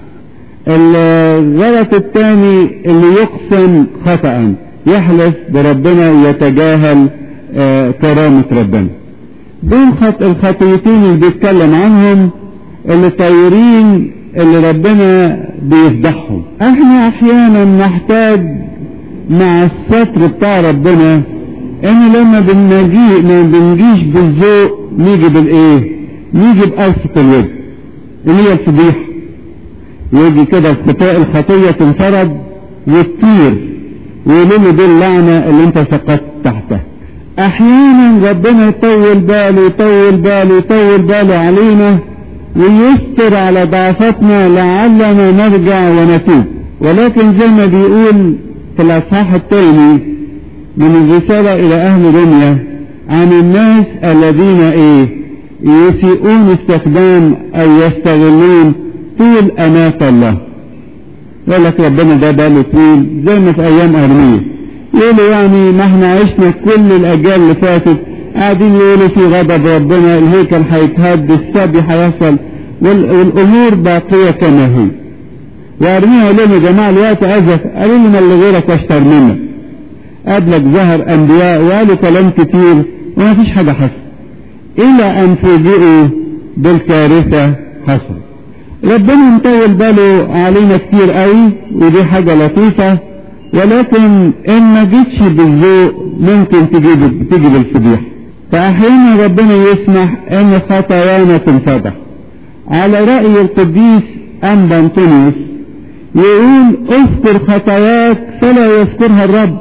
الغلط الثاني اللي يقسم خطأ يحلف بربنا ويتجاهل آه كرامة ربنا دول خط الخطيتين اللي بيتكلم عنهم اللي طايرين اللي ربنا بيفضحهم احنا احيانا نحتاج مع الستر بتاع ربنا ان لما بنجي ما بنجيش بالذوق نيجي بالايه نيجي بقرصة الوجه اللي هي الفضيحة يجي كده الخطاء الخطية تنفرد وتطير ويقولوا له دي اللعنة اللي انت سقطت تحتها احيانا ربنا يطول باله يطول باله يطول باله علينا ويستر على ضعفتنا لعلنا نرجع ونتوب ولكن زي ما بيقول في الاصحاح الثاني من الرسالة الى اهل دنيا عن الناس الذين ايه يسيئون استخدام او يستغلون طول اناة الله يقول لك ربنا ده باله طويل زي ما في ايام ارميه يقولوا يعني ما احنا عشنا كل الاجيال اللي فاتت قاعدين يقولوا في غضب ربنا الهيكل هيتهد السبي هيحصل والامور باقيه كما هي وارميها لهم يا جماعه الوقت ازف قالوا لنا اللي غيرك اشطر منك قبلك ظهر انبياء وقالوا كلام كتير وما فيش حاجه حصل الى ان فوجئوا بالكارثه حصل ربنا مطول باله علينا كتير قوي ودي حاجه لطيفه ولكن ان ما جيتش بالذوق ممكن تجيب تيجي بالفضيحه فاحيانا ربنا يسمح ان خطايانا تنفضح على راي القديس انبا انطونيوس يقول اذكر خطاياك فلا يذكرها الرب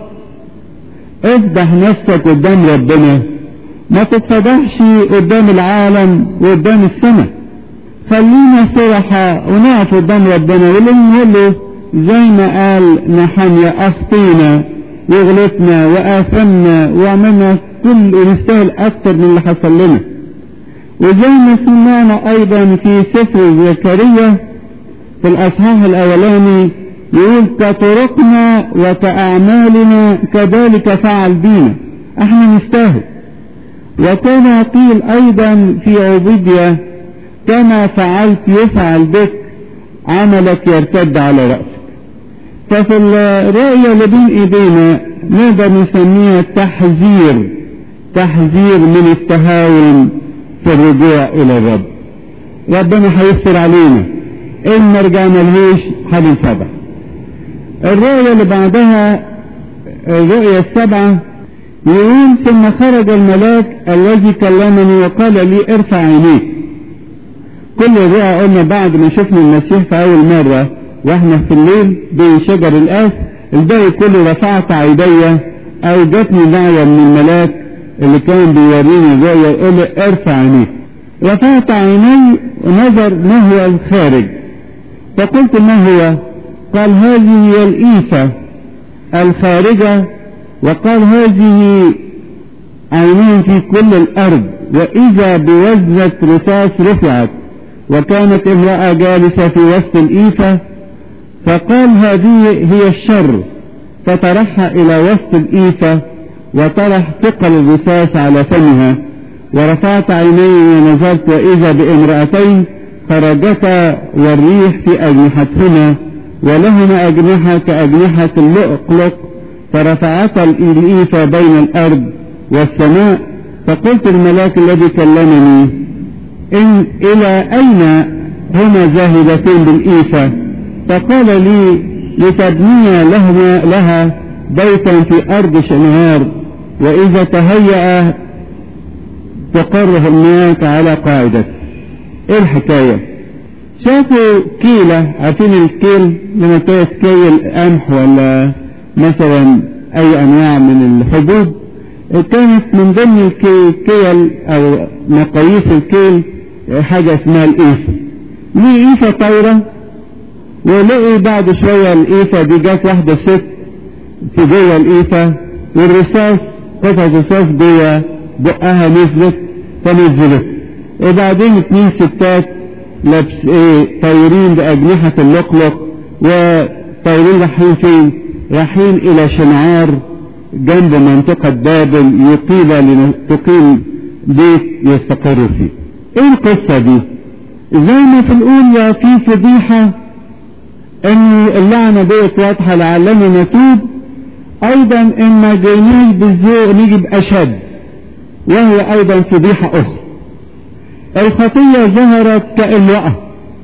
افضح نفسك قدام ربنا ما تتفضحش قدام العالم وقدام السماء خلينا صرحة ونقف قدام ربنا ونقول له زي ما قال نحنيا أخطينا وغلطنا وآثمنا وعملنا كل نستاهل أكتر من اللي حصل لنا وزي ما سمعنا أيضا في سفر زكريا في الأصحاح الأولاني يقول كطرقنا وكأعمالنا كذلك فعل بينا احنا نستاهل وكان قيل أيضا في عبودية كما فعلت يفعل بك عملك يرتد على رأسك ففي الرؤية اللي بين ايدينا نقدر نسميها تحذير تحذير من التهاون في الرجوع الى الرب ربنا هيستر علينا ان ما رجعنا لهوش هننفضح الرؤية اللي بعدها الرؤية السبعة يقول ثم خرج الملاك الذي كلمني وقال لي ارفع عينيك كل الرؤى قلنا بعد ما شفنا المسيح في اول مرة واحنا في الليل بين شجر الآس الباقي كله رفعت عيدي او جاتني دعوة من الملاك اللي كان بيوريني الرؤيا يقول لي ارفع عينيك رفعت عيني ونظر ما هو الخارج فقلت ما هو قال هذه هي الإيفة الخارجة وقال هذه عينين في كل الأرض وإذا بوزنة رصاص رفعت وكانت امرأة جالسة في وسط الإيفة فقال هذه هي الشر فترحى إلى وسط الإيفة وطرح ثقل الرصاص على فمها ورفعت عيني ونظرت وإذا بامرأتين خرجتا والريح في أجنحتهما ولهما أجنحة كأجنحة اللؤلؤ فرفعتا الإيفة بين الأرض والسماء فقلت الملاك الذي كلمني إن إلى أين هما ذاهبتين بالإيفة فقال لي لتبني لهما لها بيتا في أرض شنهار وإذا تهيأ تقره هناك على قاعدة إيه الحكاية شافوا كيلة عارفين الكيل لما تقول كيل قمح ولا مثلا أي أنواع من الحبوب كانت من ضمن الكيل أو مقاييس الكيل حاجة اسمها الإيفة ليه إيفة طايرة ولقي بعد شوية الإيفة دي جت واحدة ست في جوه الإيفة والرصاص قطعة رصاص جوه بقها نزلت فنزلت وبعدين اتنين ستات لابس ايه طايرين بأجنحة اللقلق وطايرين رايحين فين؟ رايحين إلى شنعار جنب منطقة بابل يقيل تقيم بيت يستقر فيه ايه القصة دي زي ما في الأولى في فضيحة ان اللعنة ديت واضحة لعلنا نتوب ايضا ان ما جيناش بالذوق نيجي باشد وهي ايضا فضيحة اخرى الخطية ظهرت كالوقة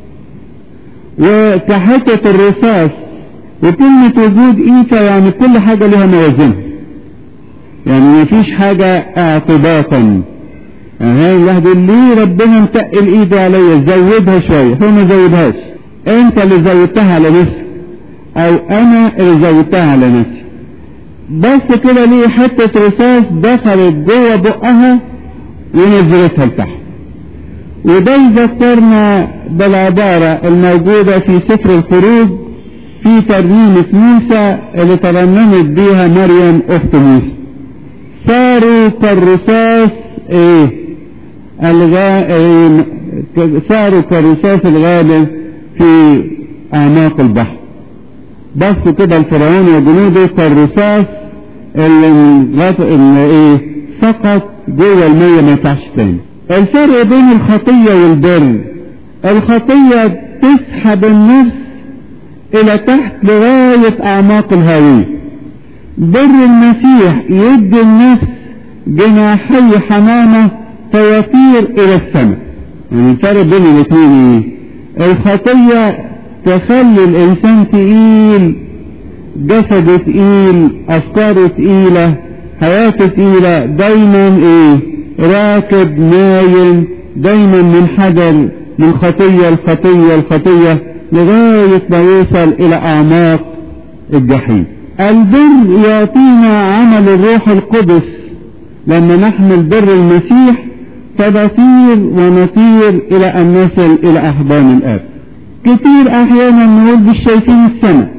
وكحتة الرصاص وكلمة وجود ايتا يعني كل حاجة لها موازنها يعني ما فيش حاجة اعتباطا يعني الواحد يقول ليه ربنا متقل ايده عليا زودها شوية هو ما زودهاش انت اللي زودتها على نفسك او انا اللي زودتها على نفسي بس كده ليه حتة رصاص دخلت جوه بقها ونزلتها لتحت وده يذكرنا بالعبارة الموجودة في سفر الخروج في ترنيمة موسى اللي ترنمت بيها مريم اخت موسى صاروا كالرصاص ايه الغا... إيه صاروا كالرصاص الغالي في اعماق البحر بس كده الفرعون وجنوده كالرصاص اللي, غط... اللي ايه سقط جوه المية ما ينفعش تاني الفرق بين الخطية والبر الخطية تسحب النفس الى تحت لغاية اعماق الهاوية بر المسيح يدي النفس جناحي حمامة فيطير الى السماء يعني الفرق بين الاثنين ايه الخطية تخلي الانسان تقيل جسده تقيل افكاره تقيلة حياته تقيلة دايما ايه راكب نايم دايما منحدر من خطية الخطية الخطية لغاية ما يوصل الى اعماق الجحيم البر يعطينا عمل الروح القدس لما نحمل بر المسيح فنطير ونطير الى ان نصل الى احضان الاب كتير احيانا نقول مش شايفين السماء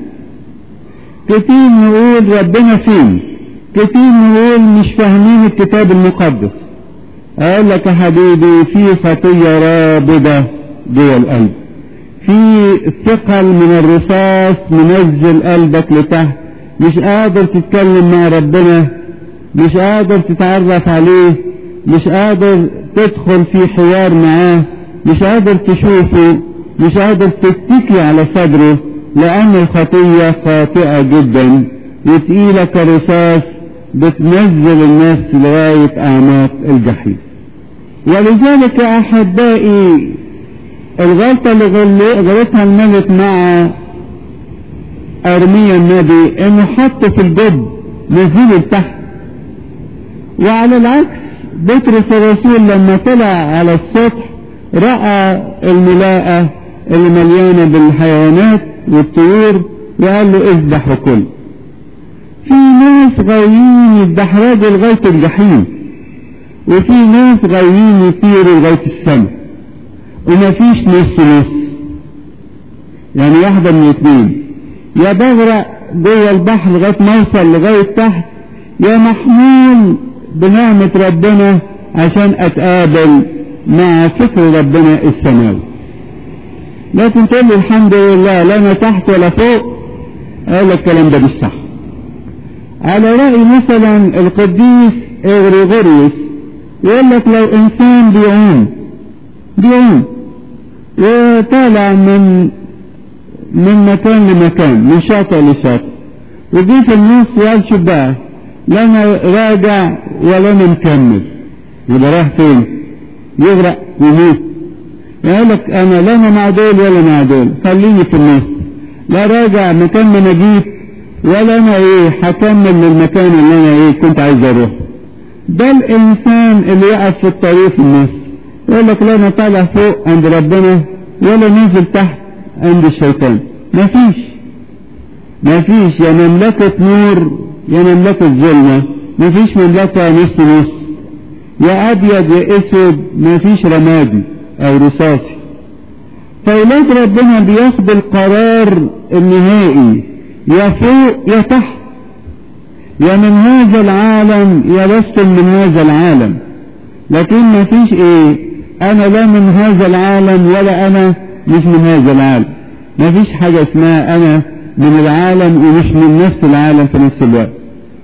كتير نقول ربنا فين كتير نقول مش فاهمين الكتاب المقدس اقول لك يا حبيبي في خطية رابضة جوه القلب في ثقل من الرصاص منزل قلبك لتحت مش قادر تتكلم مع ربنا مش قادر تتعرف عليه مش قادر تدخل في حوار معاه مش قادر تشوفه مش قادر تتكي على صدره لأن الخطية خاطئة جدا وتقيلة كرصاص بتنزل النفس لغاية أعماق الجحيم ولذلك يا أحبائي الغلطة اللي غلطها الملك مع أرميا النبي إنه حطه في الجب نزله لتحت وعلى العكس بطرس الرسول لما طلع على السطح رأى الملاءة اللي مليانة بالحيوانات والطيور وقال له اذبح وكل في ناس غاويين يتدحرجوا لغاية الجحيم وفي ناس غاويين يطيروا لغاية السماء ومفيش نص نص يعني واحدة من الاثنين يا بغرق جوه البحر لغاية ما اوصل لغاية تحت يا محمول بنعمة ربنا عشان اتقابل مع فكر ربنا السماوي لكن تقول لي الحمد لله لا انا تحت ولا فوق اقول لك الكلام ده مش صح على رأي مثلا القديس اغريغوريوس يقول لك لو انسان بيعوم بيعوم وطالع من من مكان لمكان من شاطئ لشاطئ وجي في النص وقال شو بقى لا انا راجع ولا انا مكمل يبقى راح فين يغرق ويموت يقول لك انا لا انا مع دول ولا مع دول خليني في النص لا راجع مكان ما انا جيت ولا انا ايه هكمل للمكان اللي انا ايه كنت عايز اروح ده الانسان اللي يقف في الطريق في النص يقول لك لا انا طالع فوق عند ربنا ولا نزل تحت عند الشيطان مفيش مفيش يا مملكة نور يا مملكة ظلمة مفيش مملكة نص نص يا ابيض يا اسود مفيش رمادي او رصاصي فاولاد ربنا بياخدوا القرار النهائي يا فوق يا تحت يا من هذا العالم يا لست من هذا العالم لكن ما فيش ايه انا لا من هذا العالم ولا انا مش من هذا العالم ما فيش حاجة اسمها انا من العالم ومش من نفس العالم في نفس الوقت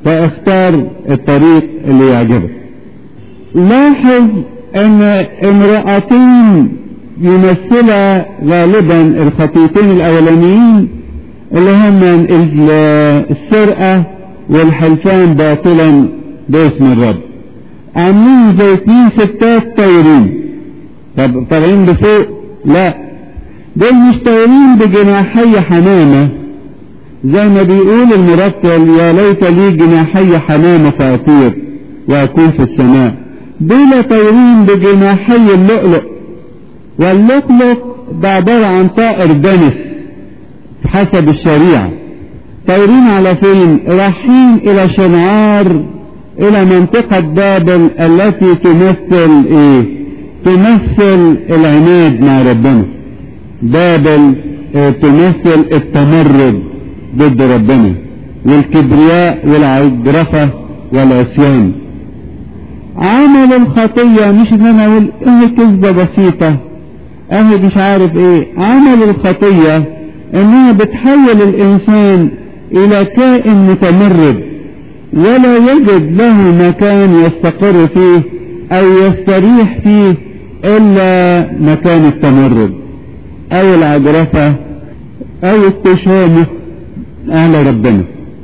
فاختار الطريق اللي يعجبك لاحظ ان امرأتين يمثلا غالبا الخطيتين الاولانيين اللي هم السرقة والحلفان باطلا باسم الرب عاملين زي اتنين ستات طايرين طب طالعين بفوق لا دول مش طايرين بجناحي حمامة زي ما بيقول المرتل يا ليت لي جناحي حمامة فأطير وأكون في السماء دول طايرين بجناحي اللؤلؤ واللؤلؤ ده عبارة عن طائر دنس حسب الشريعة طايرين على فين رايحين إلى شنعار إلى منطقة بابل التي تمثل إيه تمثل العناد مع ربنا بابل اه تمثل التمرد ضد ربنا والكبرياء والعجرفة والعصيان عمل الخطية مش ان انا اقول ايه كذبة بسيطة اهي مش عارف ايه عمل الخطية انها بتحول الانسان الى كائن متمرد ولا يجد له مكان يستقر فيه او يستريح فيه الا مكان التمرد او العجرفة او التشامخ اهل ربنا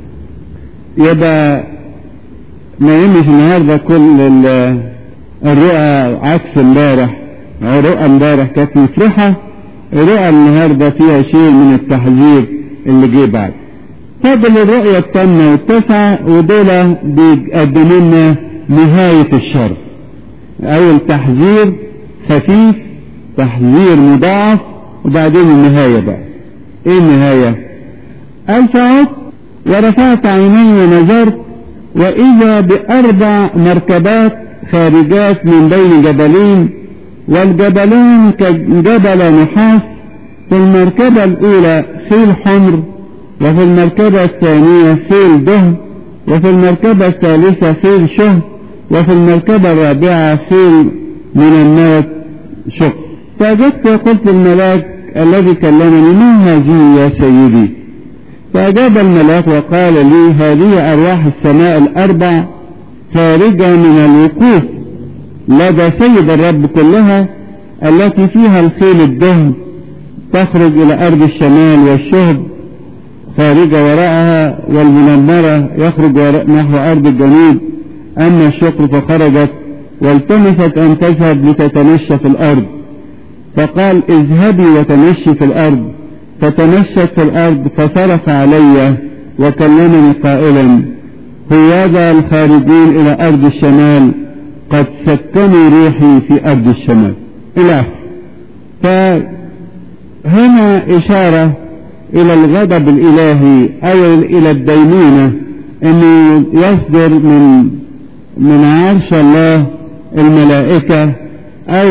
يبقى ما يهمش النهارده كل الرؤى عكس امبارح رؤى امبارح كانت مفرحة رؤى النهارده فيها شيء من التحذير اللي جه بعد فضل الرؤية التامة والتسعة ودول بيقدموا لنا نهاية الشر أول تحذير خفيف تحذير مضاعف وبعدين النهاية بقى ايه النهاية قال فعدت ورفعت عيني ونظرت وإذا بأربع مركبات خارجات من بين جبلين والجبلان كجبل نحاس في المركبة الأولى خيل حمر وفي المركبة الثانية خيل دهن وفي المركبة الثالثة خيل شه وفي المركبة الرابعة خيل من الناس شق فأجبت وقلت الملاك الذي كلمني ما هذه يا سيدي فأجاب الملاك وقال لي هذه أرواح السماء الأربع خارجة من الوقوف لدى سيد الرب كلها التي فيها الخيل الدهن تخرج إلى أرض الشمال والشهب خارجة وراءها والمنمرة يخرج نحو أرض الجنوب أما الشكر فخرجت والتمست أن تذهب لتتمشى في الأرض فقال اذهبي وتمشي في الأرض فتمشت في الأرض فصرف علي وكلمني قائلا هوذا الخارجين إلى أرض الشمال قد سكنوا روحي في أرض الشمال إلى آخر فهنا إشارة إلى الغضب الإلهي أو إلى الدينونة أنه يصدر من من عرش الله الملائكة أو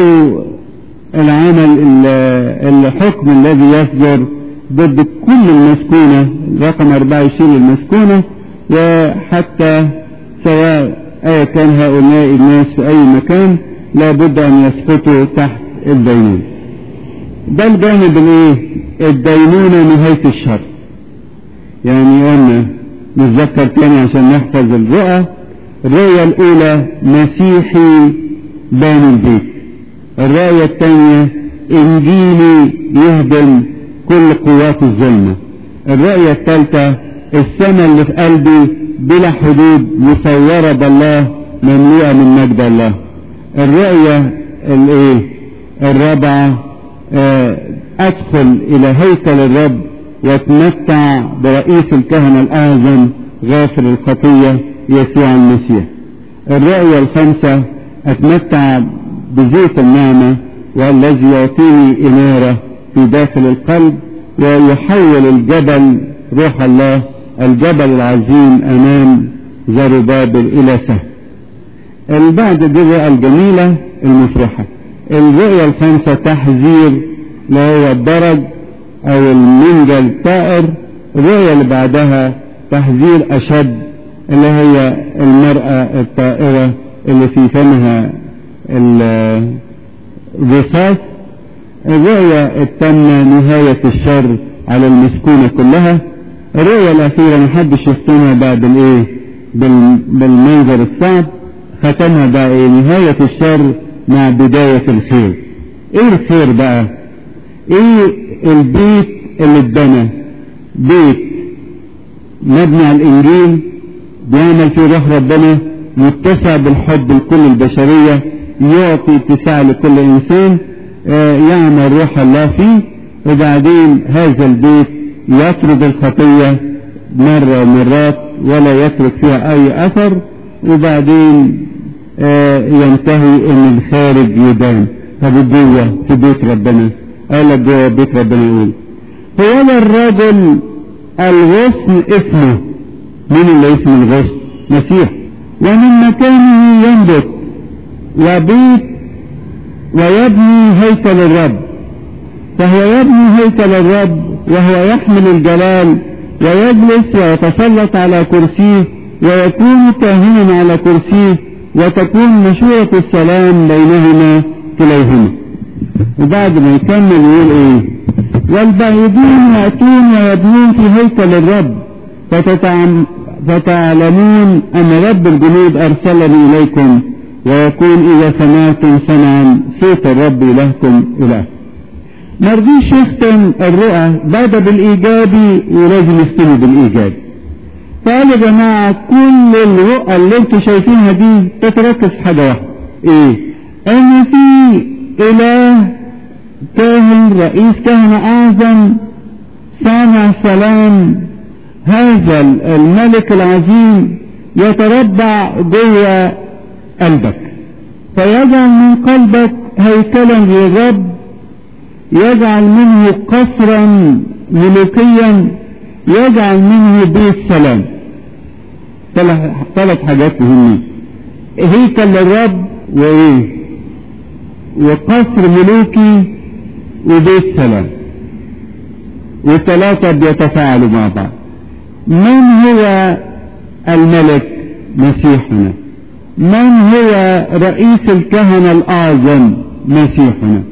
العمل الحكم الذي يصدر ضد كل المسكونة رقم أربعة يشيل المسكونة وحتى سواء أي كان هؤلاء الناس في أي مكان لابد أن يسقطوا تحت الدينونة ده الجانب الايه الدينونة نهاية الشر يعني قلنا نتذكر تاني عشان نحفظ الرؤى الرؤية الأولى مسيحي باني البيت الرؤية الثانية إنجيلي يهدم كل قوات الظلمة الرؤية الثالثة السماء اللي في قلبي بلا حدود مصورة بالله مملوءة من مجد الله الرؤية الايه الرابعة ادخل الى هيكل الرب واتمتع برئيس الكهنة الاعظم غافر الخطية يسوع المسيح الرؤية الخامسة اتمتع بزيت النعمة والذي يعطيني انارة في داخل القلب ويحول الجبل روح الله الجبل العظيم امام زربابل الى سهل البعد دي الرؤى الجميلة المفرحة الرؤية الخامسة تحذير اللي هو الدرج او المنجل الطائر الرؤية اللي بعدها تحذير اشد اللي هي المرأة الطائرة اللي في فمها الرصاص الرؤية التامة نهاية الشر على المسكونة كلها الرؤية الأخيرة محدش يختمها بعد الإيه؟ بالمنظر الصعب ختمها بقى ايه نهاية الشر مع بداية الخير ايه الخير بقى ايه البيت اللي اتبنى بيت مبني على الانجيل بيعمل فيه روح ربنا متسع بالحب لكل البشرية يعطي اتساع لكل انسان آه يعمل روح الله فيه وبعدين هذا البيت يطرد الخطية مرة ومرات ولا يترك فيها اي اثر وبعدين آه ينتهي ان الخارج يدان طب الجوة في بيت ربنا قال لك جوه بيت ربنا يقول هو ده الرجل الغصن اسمه مين اللي اسم الغصن مسيح ومن مكانه ينبت وبيت ويبني هيكل الرب فهو يبني هيكل الرب وهو يحمل الجلال ويجلس ويتسلط على كرسيه ويكون كاهنا على كرسيه وتكون مشورة السلام بينهما كليهما وبعد ما يكمل يقول ايه والبعيدون يأتون ويبنون في هيكل الرب فتتعم فتعلمون أن رب الجنود أرسلني إليكم ويكون إذا سمعتم سمعا صوت الرب إلهكم إله مرضيش يختم الرؤى بدأ بالإيجابي ولازم يختمه بالإيجابي فقال يا جماعة كل الرؤى اللي انتوا شايفينها دي تتركز في حاجة واحدة ايه ان في اله كاهن رئيس كهنة اعظم صانع سلام هذا الملك العظيم يتربع جوه قلبك فيجعل من قلبك هيكلا للرب يجعل منه قصرا ملوكيا يجعل منه بيت سلام ثلاث حاجات مهمين هيكل للرب وايه وقصر ملوكي وبيت سلام والثلاثة بيتفاعلوا مع بعض من هو الملك مسيحنا من هو رئيس الكهنة الأعظم مسيحنا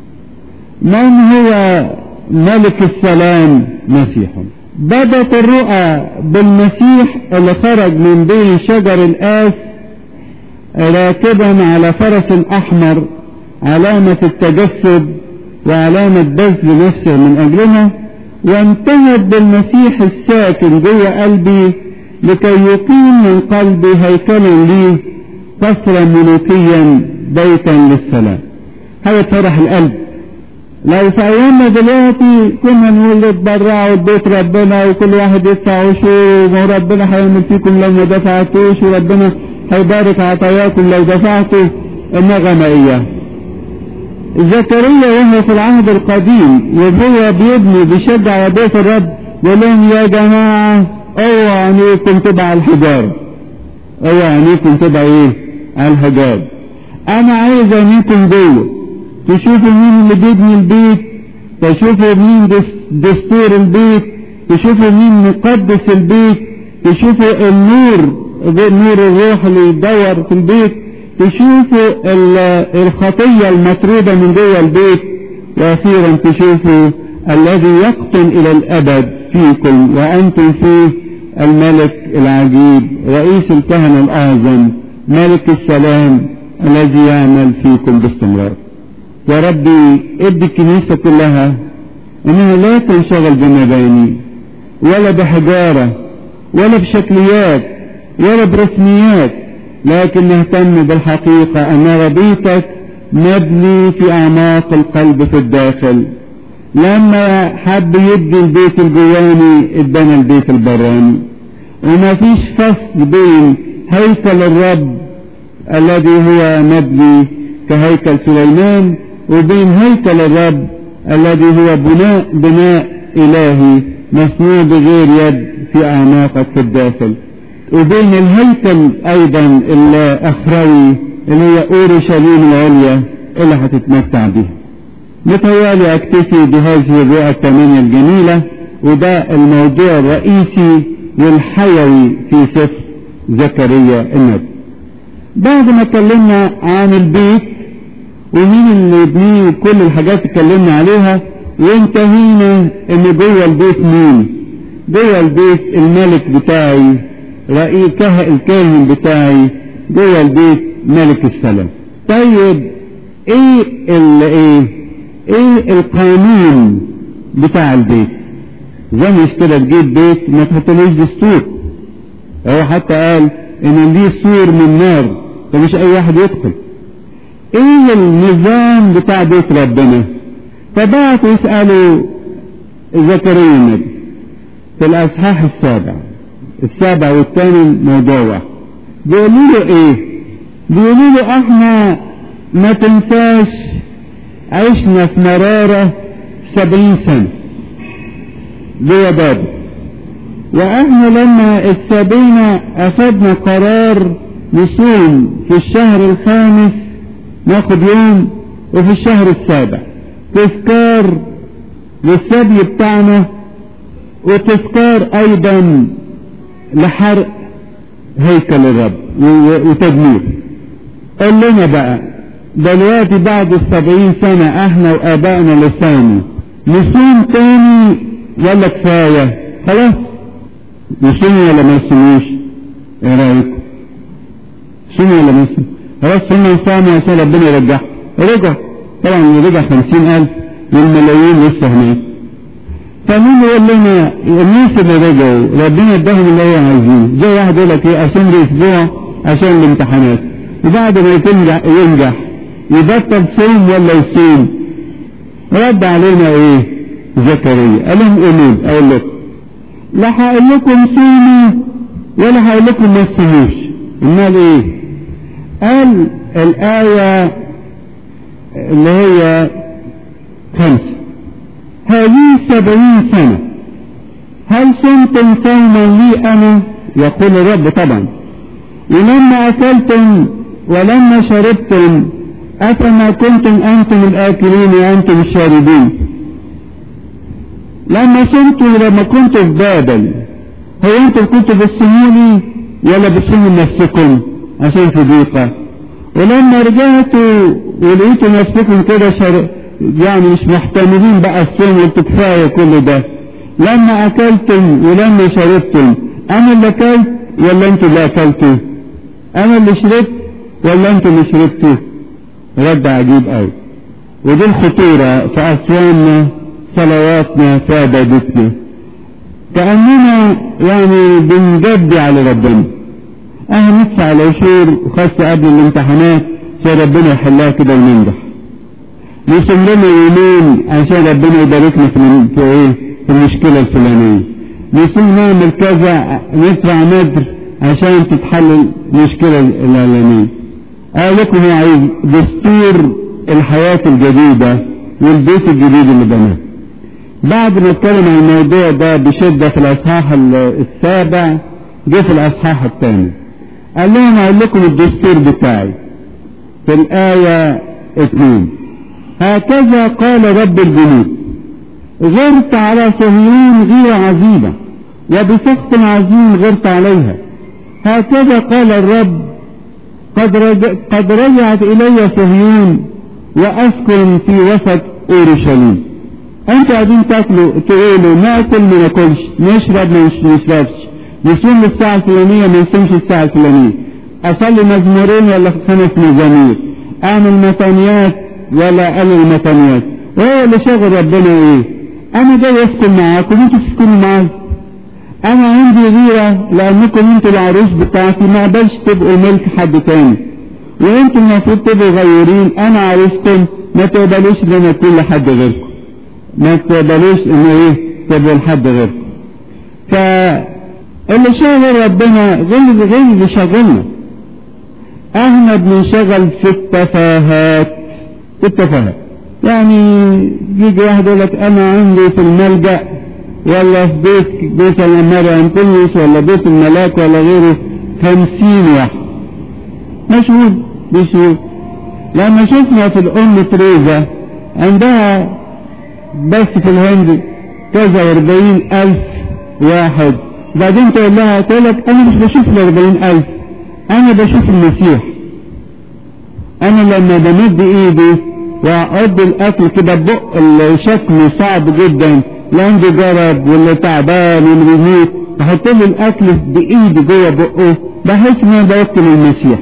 من هو ملك السلام مسيحنا بدت الرؤى بالمسيح اللي خرج من بين شجر الآس راكبا على فرس أحمر علامة التجسد وعلامة بذل نفسه من أجلنا وانتهت بالمسيح الساكن جوه قلبي لكي يقيم من قلبي هيكلا لي قصرا ملوكيا بيتا للسلام هذا فرح القلب لو في ايامنا دلوقتي كنا نقول اتبرعوا بيت ربنا وكل واحد يدفع عشور وربنا هيعمل فيكم لو ما دفعتوش وربنا هيبارك عطاياكم لو دفعتوا النغمة اياه زكريا وهو في العهد القديم وهو بيبني بيشجع بيت الرب يقول لهم يا جماعة اوعى عينيكم تبع الحجارة اوعى عينيكم تبع ايه على الحجارة انا عايز عينيكم جوه تشوفوا مين اللي بيبني البيت تشوفوا مين دستور البيت تشوفوا مين مقدس البيت تشوفوا النور نور الروح اللي يدور في البيت تشوفوا الخطية المطرودة من جوه البيت واخيرا تشوفوا الذي يقطن الى الابد فيكم وانتم فيه الملك العجيب رئيس الكهنة الاعظم ملك السلام الذي يعمل فيكم باستمرار يا ربي ادي الكنيسة كلها انها لا تنشغل بمباني ولا بحجارة ولا بشكليات ولا برسميات لكن نهتم بالحقيقة ان ربيتك مبني في اعماق القلب في الداخل لما حب يدي البيت الجواني ادانا البيت البراني وما فيش فصل بين هيكل الرب الذي هو مبني كهيكل سليمان وبين هيكل الرب الذي هو بناء بناء إلهي مصنوع بغير يد في أعماقك في الداخل وبين الهيكل أيضا الأخروي اللي هي أورشليم العليا اللي هتتمتع بها متهيألي أكتفي بهذه الرؤى الثمانية الجميلة وده الموضوع الرئيسي والحيوي في سفر زكريا النبي بعد ما اتكلمنا عن البيت ومين اللي يبنيه وكل الحاجات اتكلمنا عليها وانتهينا ان جوه البيت مين جوه البيت الملك بتاعي رأي الكاهن بتاعي جوه البيت ملك السلام طيب ايه ال ايه ايه القانون بتاع البيت زي مش كده تجيب بيت ما تحطلوش دستور هو حتى قال ان ليه سور من نار فمش اي واحد يدخل ايه النظام بتاع بيت ربنا فبعت يسألوا زكريا النبي في الاصحاح السابع السابع والثامن موضوع واحد بيقولوا له ايه بيقولوا له احنا ما تنساش عشنا في مرارة سبعين سنة جوه بابل واحنا لما استبينا اخدنا قرار نصوم في الشهر الخامس ناخد يوم وفي الشهر السابع تذكار للسبي بتاعنا وتذكار ايضا لحرق هيكل الرب وتدمير قال لنا بقى دلوقتي بعد السبعين سنة احنا وابائنا لساني نصوم تاني ولا كفاية خلاص نصوم ولا ما نصوموش ايه رايكم صوم ولا ما نصوم خلاص صوم صام عشان ربنا يرجعه رجع طبعا رجع خمسين الف والملايين لسه هناك فمين يقول لنا الناس اللي رجعوا ربنا اداهم اللي هو عايزينه زي واحد يقول لك ايه اصوم لي اسبوع عشان الامتحانات وبعد ما ينجح ينجح يبطل صوم ولا يصوم رد علينا ايه زكريا قال لهم قولوا اقول لكم لا هقول لكم صوموا ولا هقول لكم ما تصوموش امال ايه قال الايه اللي هي خمسه هذه سبعين سنة هل صمتم صوما لي أنا يقول الرب طبعا ولما أكلتم ولما شربتم أفما كنتم أنتم الآكلين وأنتم الشاربين لما صمتم لما كنتم في بابل هو أنتم كنتوا بتصوموني ولا بتصوموا نفسكم عشان في ضيقة ولما رجعتوا ولقيتوا نفسكم كده شر... يعني مش محتملين بقى الصوم والكفاية كل ده لما اكلتم ولما شربتم انا اللي اكلت ولا انتوا اللي اكلتوا انا اللي شربت ولا انتوا اللي شربتوا رد عجيب قوي ودي الخطورة في اصوامنا صلواتنا في عبادتنا كأننا يعني بنجدي على ربنا اه ندفع العشور وخاصة قبل الامتحانات عشان ربنا يحلها كده وننجح نصوم لنا يومين عشان ربنا يباركنا في في ايه في المشكله الفلانيه نصوم نعمل كذا ندفع نذر عشان تتحل المشكله الاعلانيه قال لكم يا عايز دستور الحياه الجديده والبيت الجديد اللي بناه بعد ما اتكلم عن الموضوع ده بشده في الاصحاح السابع جه في الاصحاح الثاني قال لهم اقول لكم الدستور بتاعي في الايه 2 هكذا قال رب الجنود غرت على صهيون غير عظيمة وبسخط عظيم غرت عليها هكذا قال الرب قد, رج... قد رجعت إلي صهيون وأسكن في وسط أورشليم أنتوا قاعدين تاكلوا تقولوا ناكل ما ناكلش نشرب ما نشربش نصوم الساعة الفلانية ما نصومش الساعة الفلانية أصلي مزمورين ولا خمس مزامير أعمل مثانيات ولا أنا المثانيات وهو اللي شغل ربنا ايه انا جاي اسكن معاكم انتوا تسكنوا معايا انا عندي غيرة لانكم انتوا العروس بتاعتي ما قبلش تبقوا ملك حد تاني وانتوا المفروض تبقوا غيورين انا عروستكم ما تقبلوش ان انا اكون لحد غيركم ما تقبلوش ان ايه تبقوا لحد غيركم فاللي شغل ربنا غير غير اللي شغلنا احنا بنشغل في التفاهات التفاهة يعني يجي واحد يقول لك انا عندي في الملجأ ولا في بيت بيت مريم كلس ولا بيت الملاك ولا غيره خمسين واحد مشهود بشهود لما شفنا في الام تريزا عندها بس في الهند كذا واربعين الف واحد بعدين تقول لها تقول لك انا مش بشوف الاربعين الف انا بشوف المسيح انا لما بمد ايدي واقضي الاكل كده ببق اللي شكله صعب جدا اللي عنده جرب واللي تعبان واللي بيموت احط له الاكل بايدي جوه بقه بحس ان انا بوكل المسيح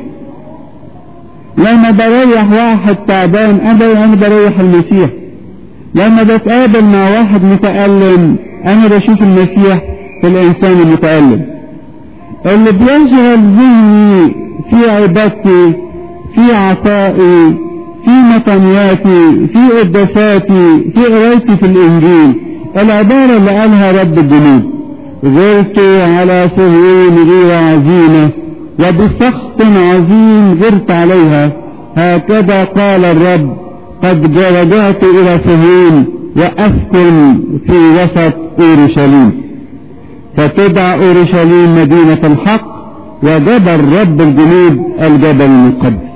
لما بريح واحد تعبان انا انا بريح المسيح لما بتقابل مع واحد متألم انا بشوف المسيح في الانسان المتألم اللي بيشغل ذهني في عبادتي في عطائي في مطنياتي في قداساتي في قرايتي في الانجيل العبارة اللي قالها رب الجنود غرت على صهيون غير عزيمة وبسخط عظيم غرت عليها هكذا قال الرب قد رجعت إلى صهيون وأسكن في وسط أورشليم فتدعى أورشليم مدينة الحق وجبل رب الجنود الجبل المقدس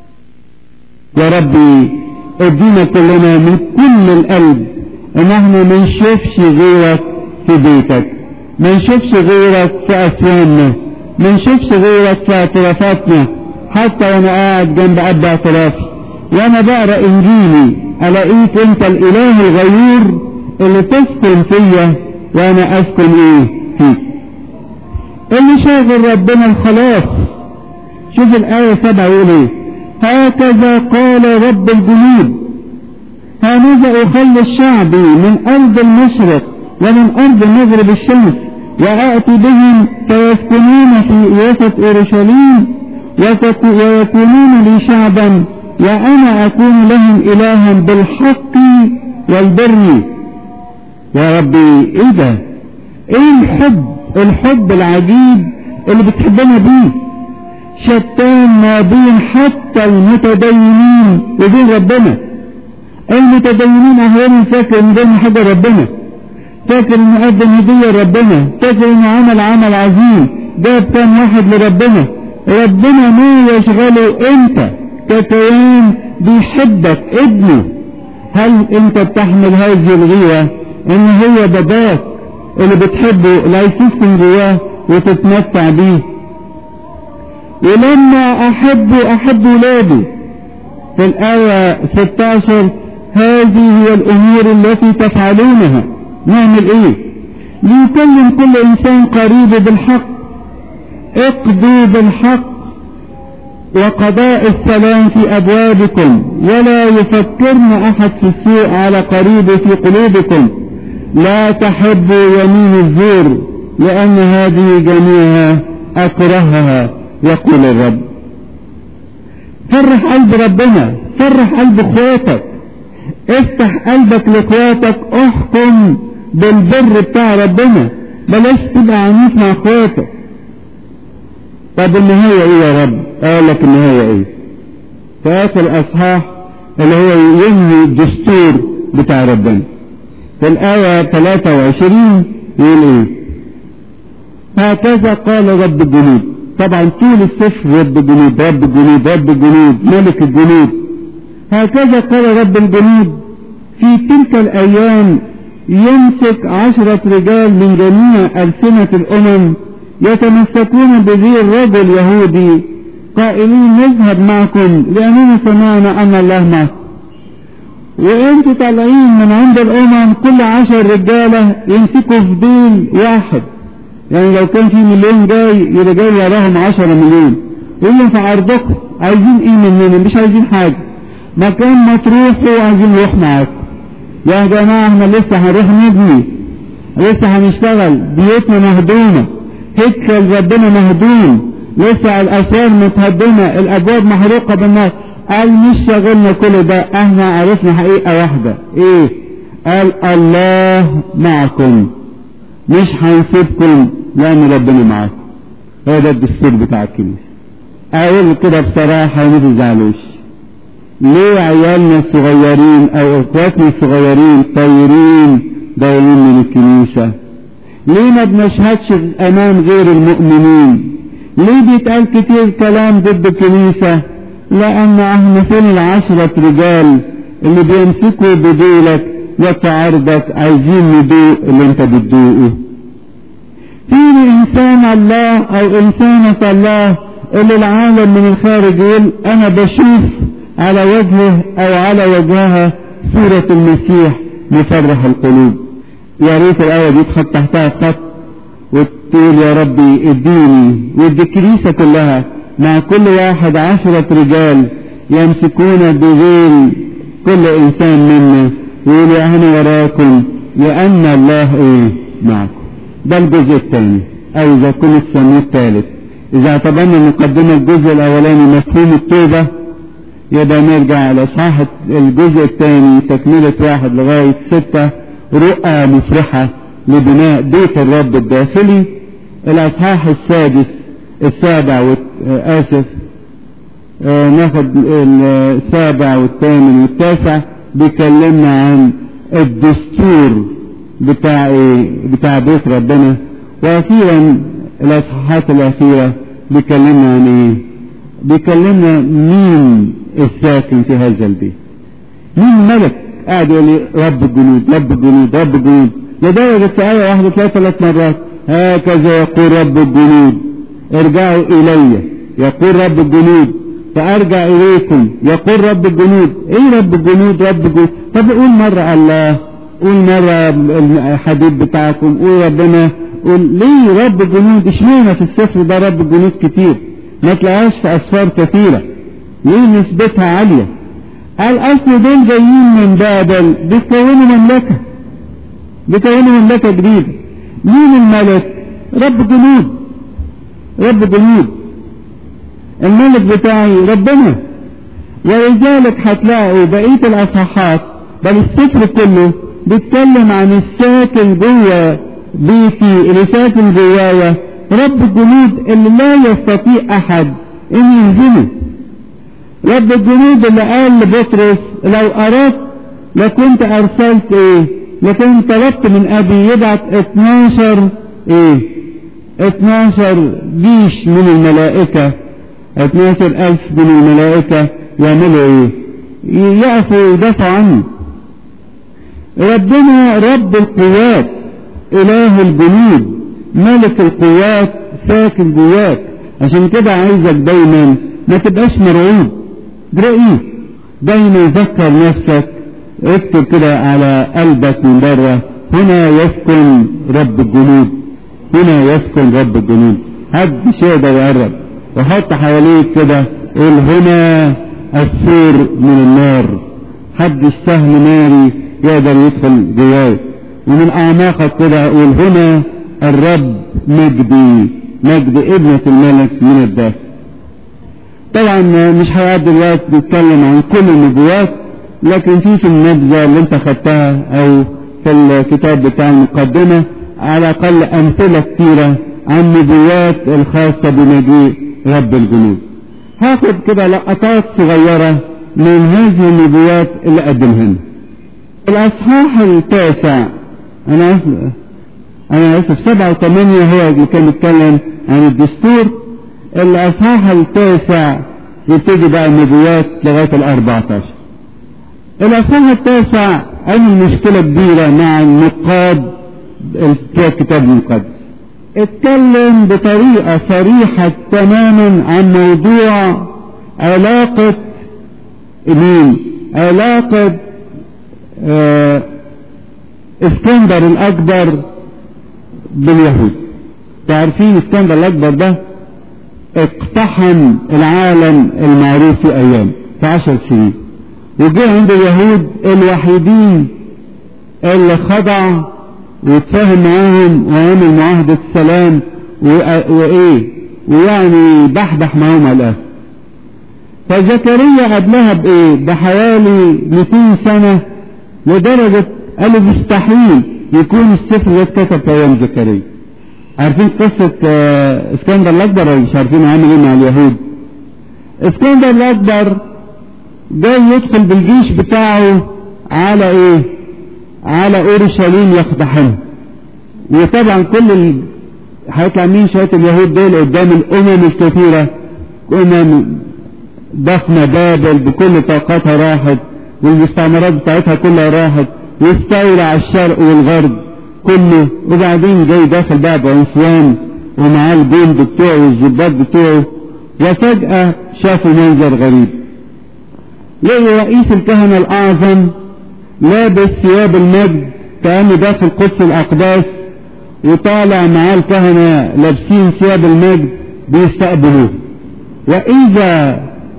يا ربي ادينا كلنا من كل القلب ان احنا ما نشوفش غيرك في بيتك ما نشوفش غيرك في اسواننا ما نشوفش غيرك في اعترافاتنا حتى وانا قاعد جنب اب اعترافي وانا بقرا انجيلي الاقيك انت الاله الغيور اللي تسكن فيا وانا اسكن ايه فيك اللي شاغل ربنا الخلاص شوف الايه سبعه يقول ايه هكذا قال رب الجنود هذا أخلص شعبي من أرض المشرق ومن أرض مغرب الشمس وآتي بهم فيسكنون في وسط أورشليم ويكونون لي شعبا وأنا أكون لهم إلها بالحق والبر يا ربي إيه ده؟ إيه الحب الحب العجيب اللي بتحبنا بيه شتان ما بين حتى المتدينين وبين ربنا المتدينين احيانا فاكر ان ده حاجه ربنا فاكر انه قدم هديه ربنا فاكر انه عمل عمل عظيم جاب كام واحد لربنا ربنا ما يشغله انت ككيان بيحبك ابنه هل انت بتحمل هذه الغيره ان هو باباك اللي بتحبه لا يسكن جواه وتتمتع بيه ولما احب احب ولادي في الايه 16 هذه هي الامور التي تفعلونها نعمل ايه ليكلم كل انسان قريب بالحق اقضوا بالحق وقضاء السلام في ابوابكم ولا يفكرن احد في السوء على قريبه في قلوبكم لا تحبوا يمين الزور لان هذه جميعها اكرهها يقول الرب فرح قلب ربنا فرح قلب اخواتك افتح قلبك لاخواتك احكم بالبر بتاع ربنا بلاش تبقى عنيف مع اخواتك طب النهاية ايه يا رب قال لك النهاية ايه في اخر الاصحاح اللي هو ينهي الدستور بتاع ربنا في الاية 23 يقول ايه هكذا قال رب الجنود طبعا طول السفر رب الجنود رب الجنود رب الجنود ملك الجنود هكذا قال رب الجنود في تلك الأيام يمسك عشرة رجال من جميع ألسنة الأمم يتمسكون بذي الرجل يهودي قائلين نذهب معكم لأننا سمعنا أن الله معكم وانتوا طالعين من عند الأمم كل عشر رجالة يمسكوا في دين واحد يعني لو كان في مليون جاي يبقى جاي وراهم عشرة مليون يقول لهم في عرضكم عايزين ايه مننا مش عايزين حاجة مكان ما تروحوا عايزين نروح معاكم يا جماعة احنا لسه هنروح نبني لسه هنشتغل بيوتنا مهدومة هيكل ربنا مهدوم لسه الاسوار متهدمة الابواب محروقة بالنار قال مش شاغلنا كل ده احنا عرفنا حقيقة واحدة ايه قال الله معكم مش هنسيبكم لان ربنا معاكم هو ده الدستور بتاع الكنيسة اقول كده بصراحة وما تزعلوش ليه عيالنا الصغيرين او اخواتنا الصغيرين طايرين دايرين من الكنيسة ليه ما بنشهدش امام غير المؤمنين ليه بيتقال كتير كلام ضد الكنيسة لان احنا فين العشرة رجال اللي بيمسكوا بدولك وتعرضك عايزين ندوق اللي انت بتدوقه فين انسان الله او انسانة الله اللي العالم من الخارج يقول انا بشوف على وجهه او على وجهها صورة المسيح مفرح القلوب يا ريت الآية دي تحط تحتها خط وتقول يا ربي اديني وادي الكنيسة كلها مع كل واحد عشرة رجال يمسكون بذيل كل انسان منا ويقول انا وراكم لان الله ايه معكم ده الجزء الثاني او اذا كنت سموه الثالث اذا اعتبرنا المقدمة الجزء الاولاني مفهوم التوبة يبقى نرجع على صاحب الجزء الثاني تكملة واحد لغاية ستة رؤى مفرحة لبناء بيت الرب الداخلي الاصحاح السادس السابع وت... اسف آه ناخد السابع والثامن والتاسع بيكلمنا عن الدستور بتاع ايه بتاع بيت ربنا واخيرا الاصحاحات الاخيره بيكلمنا عن ايه بيكلمنا مين الساكن في هذا البيت مين ملك قاعد يقول لي رب الجنود رب الجنود رب الجنود لدرجة في آية واحدة ثلاث ثلاث مرات هكذا يقول رب الجنود ارجعوا إلي يقول رب الجنود فأرجع إليكم يقول رب الجنود إيه رب الجنود رب الجنود طب قول مرة الله قول مرة الحبيب بتاعكم قول ربنا قول ليه رب الجنود اشمعنى في السفر ده رب الجنود كتير ما تلاقيهاش في أسفار كثيرة ليه نسبتها عالية قال أصل دول جايين من بابل بيكونوا مملكة بيكونوا مملكة جديدة مين الملك رب جنود رب جنود الملك بتاعي ربنا ولذلك هتلاقوا بقية الأصحاحات بل السفر كله بيتكلم عن الساكن جوه بيتي اللي ساكن جوايا رب الجنود اللي لا يستطيع أحد إن يهزمه رب الجنود اللي قال لبطرس لو أردت لكنت أرسلت إيه لكن طلبت من أبي يبعت 12 إيه 12 جيش من الملائكة 12 ألف من الملائكة يعملوا إيه يقفوا يدافعوا عنه ربنا رب القوات إله الجنود ملك القوات ساكن جواك عشان كده عايزك دايما ما تبقاش مرعوب رئيس دايما ذكر نفسك اكتب كده على قلبك من بره هنا يسكن رب الجنود هنا يسكن رب الجنود محدش يقدر يقرب وحط حواليك كده قول هنا السور من النار محدش سهل ناري يقدر يدخل جواك ومن اعماقك كده قول هنا الرب مجدي مجد ابنة الملك من الداخل طبعا مش هيعدي الوقت بيتكلم عن كل النبوات لكن في في النبذة اللي انت خدتها او في الكتاب بتاع المقدمة على الاقل امثلة كتيرة عن النبوات الخاصة بمجيء رب الجنود هاخد كده لقطات صغيرة من هذه النبوات اللي قدمها لنا الاصحاح التاسع انا اسف انا اسف سبعة وثمانية هو اللي كان بيتكلم عن الدستور الاصحاح التاسع يبتدي بقى النبوات لغاية الاربعتاشر الاصحاح التاسع عمل مشكلة كبيرة مع النقاد بتوع الكتاب المقدس اتكلم بطريقة صريحة تماما عن موضوع علاقة مين علاقة اه اسكندر الاكبر باليهود تعرفين اسكندر الاكبر ده اقتحم العالم المعروف في ايام في عشر سنين وجه عند اليهود الوحيدين اللي خضع واتفاهم معاهم وعمل معاهدة السلام وايه ويعني بحبح معاهم على الاخر فزكريا قبلها بايه بحوالي 200 سنة لدرجة قالوا مستحيل يكون السفر ده اتكتب في ايام زكريا عارفين قصة اسكندر الاكبر ولا مش عارفين عامل ايه مع اليهود اسكندر الاكبر جاي يدخل بالجيش بتاعه على ايه على اورشليم يقتحمها وطبعا كل ال... هيطلع مين شوية اليهود دول قدام الامم الكثيرة امم ضخمة بابل بكل طاقاتها راحت والمستعمرات بتاعتها كلها راحت واستولى على الشرق والغرب كله وبعدين جاي داخل بقى بعنفوان ومعاه الجند بتوعه والظباط بتوعه وفجأة شافوا منظر غريب لقوا رئيس الكهنة الأعظم لابس ثياب المجد كأنه داخل قدس الأقداس وطالع معاه الكهنة لابسين ثياب المجد بيستقبلوه وإذا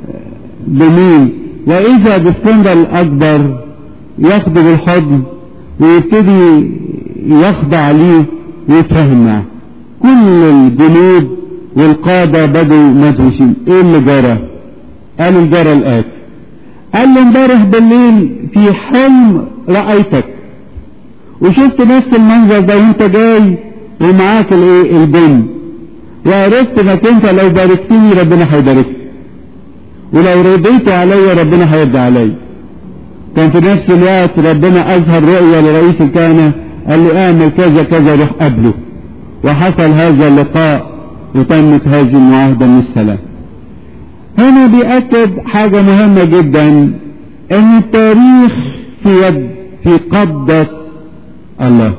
بمين وإذا باسكندر الأكبر ياخده بالحضن ويبتدي يخضع ليه ويتفاهم معاه كل الجنود والقادة بدوا مدهوشين ايه اللي جرى قال الجرى الآتي قال له امبارح بالليل في حلم رأيتك وشفت نفس المنظر ده وانت جاي ومعاك الايه البن وعرفت انك انت لو باركتني ربنا هيباركني ولو رضيت عليا ربنا هيرضى عليا كان في نفس الوقت ربنا اظهر رؤيا لرئيس الكهنة قال لي اعمل كذا كذا روح قبله وحصل هذا اللقاء وتمت هذه المعاهدة من السلام هنا بيأكد حاجة مهمة جدا ان التاريخ في يد في قبضة الله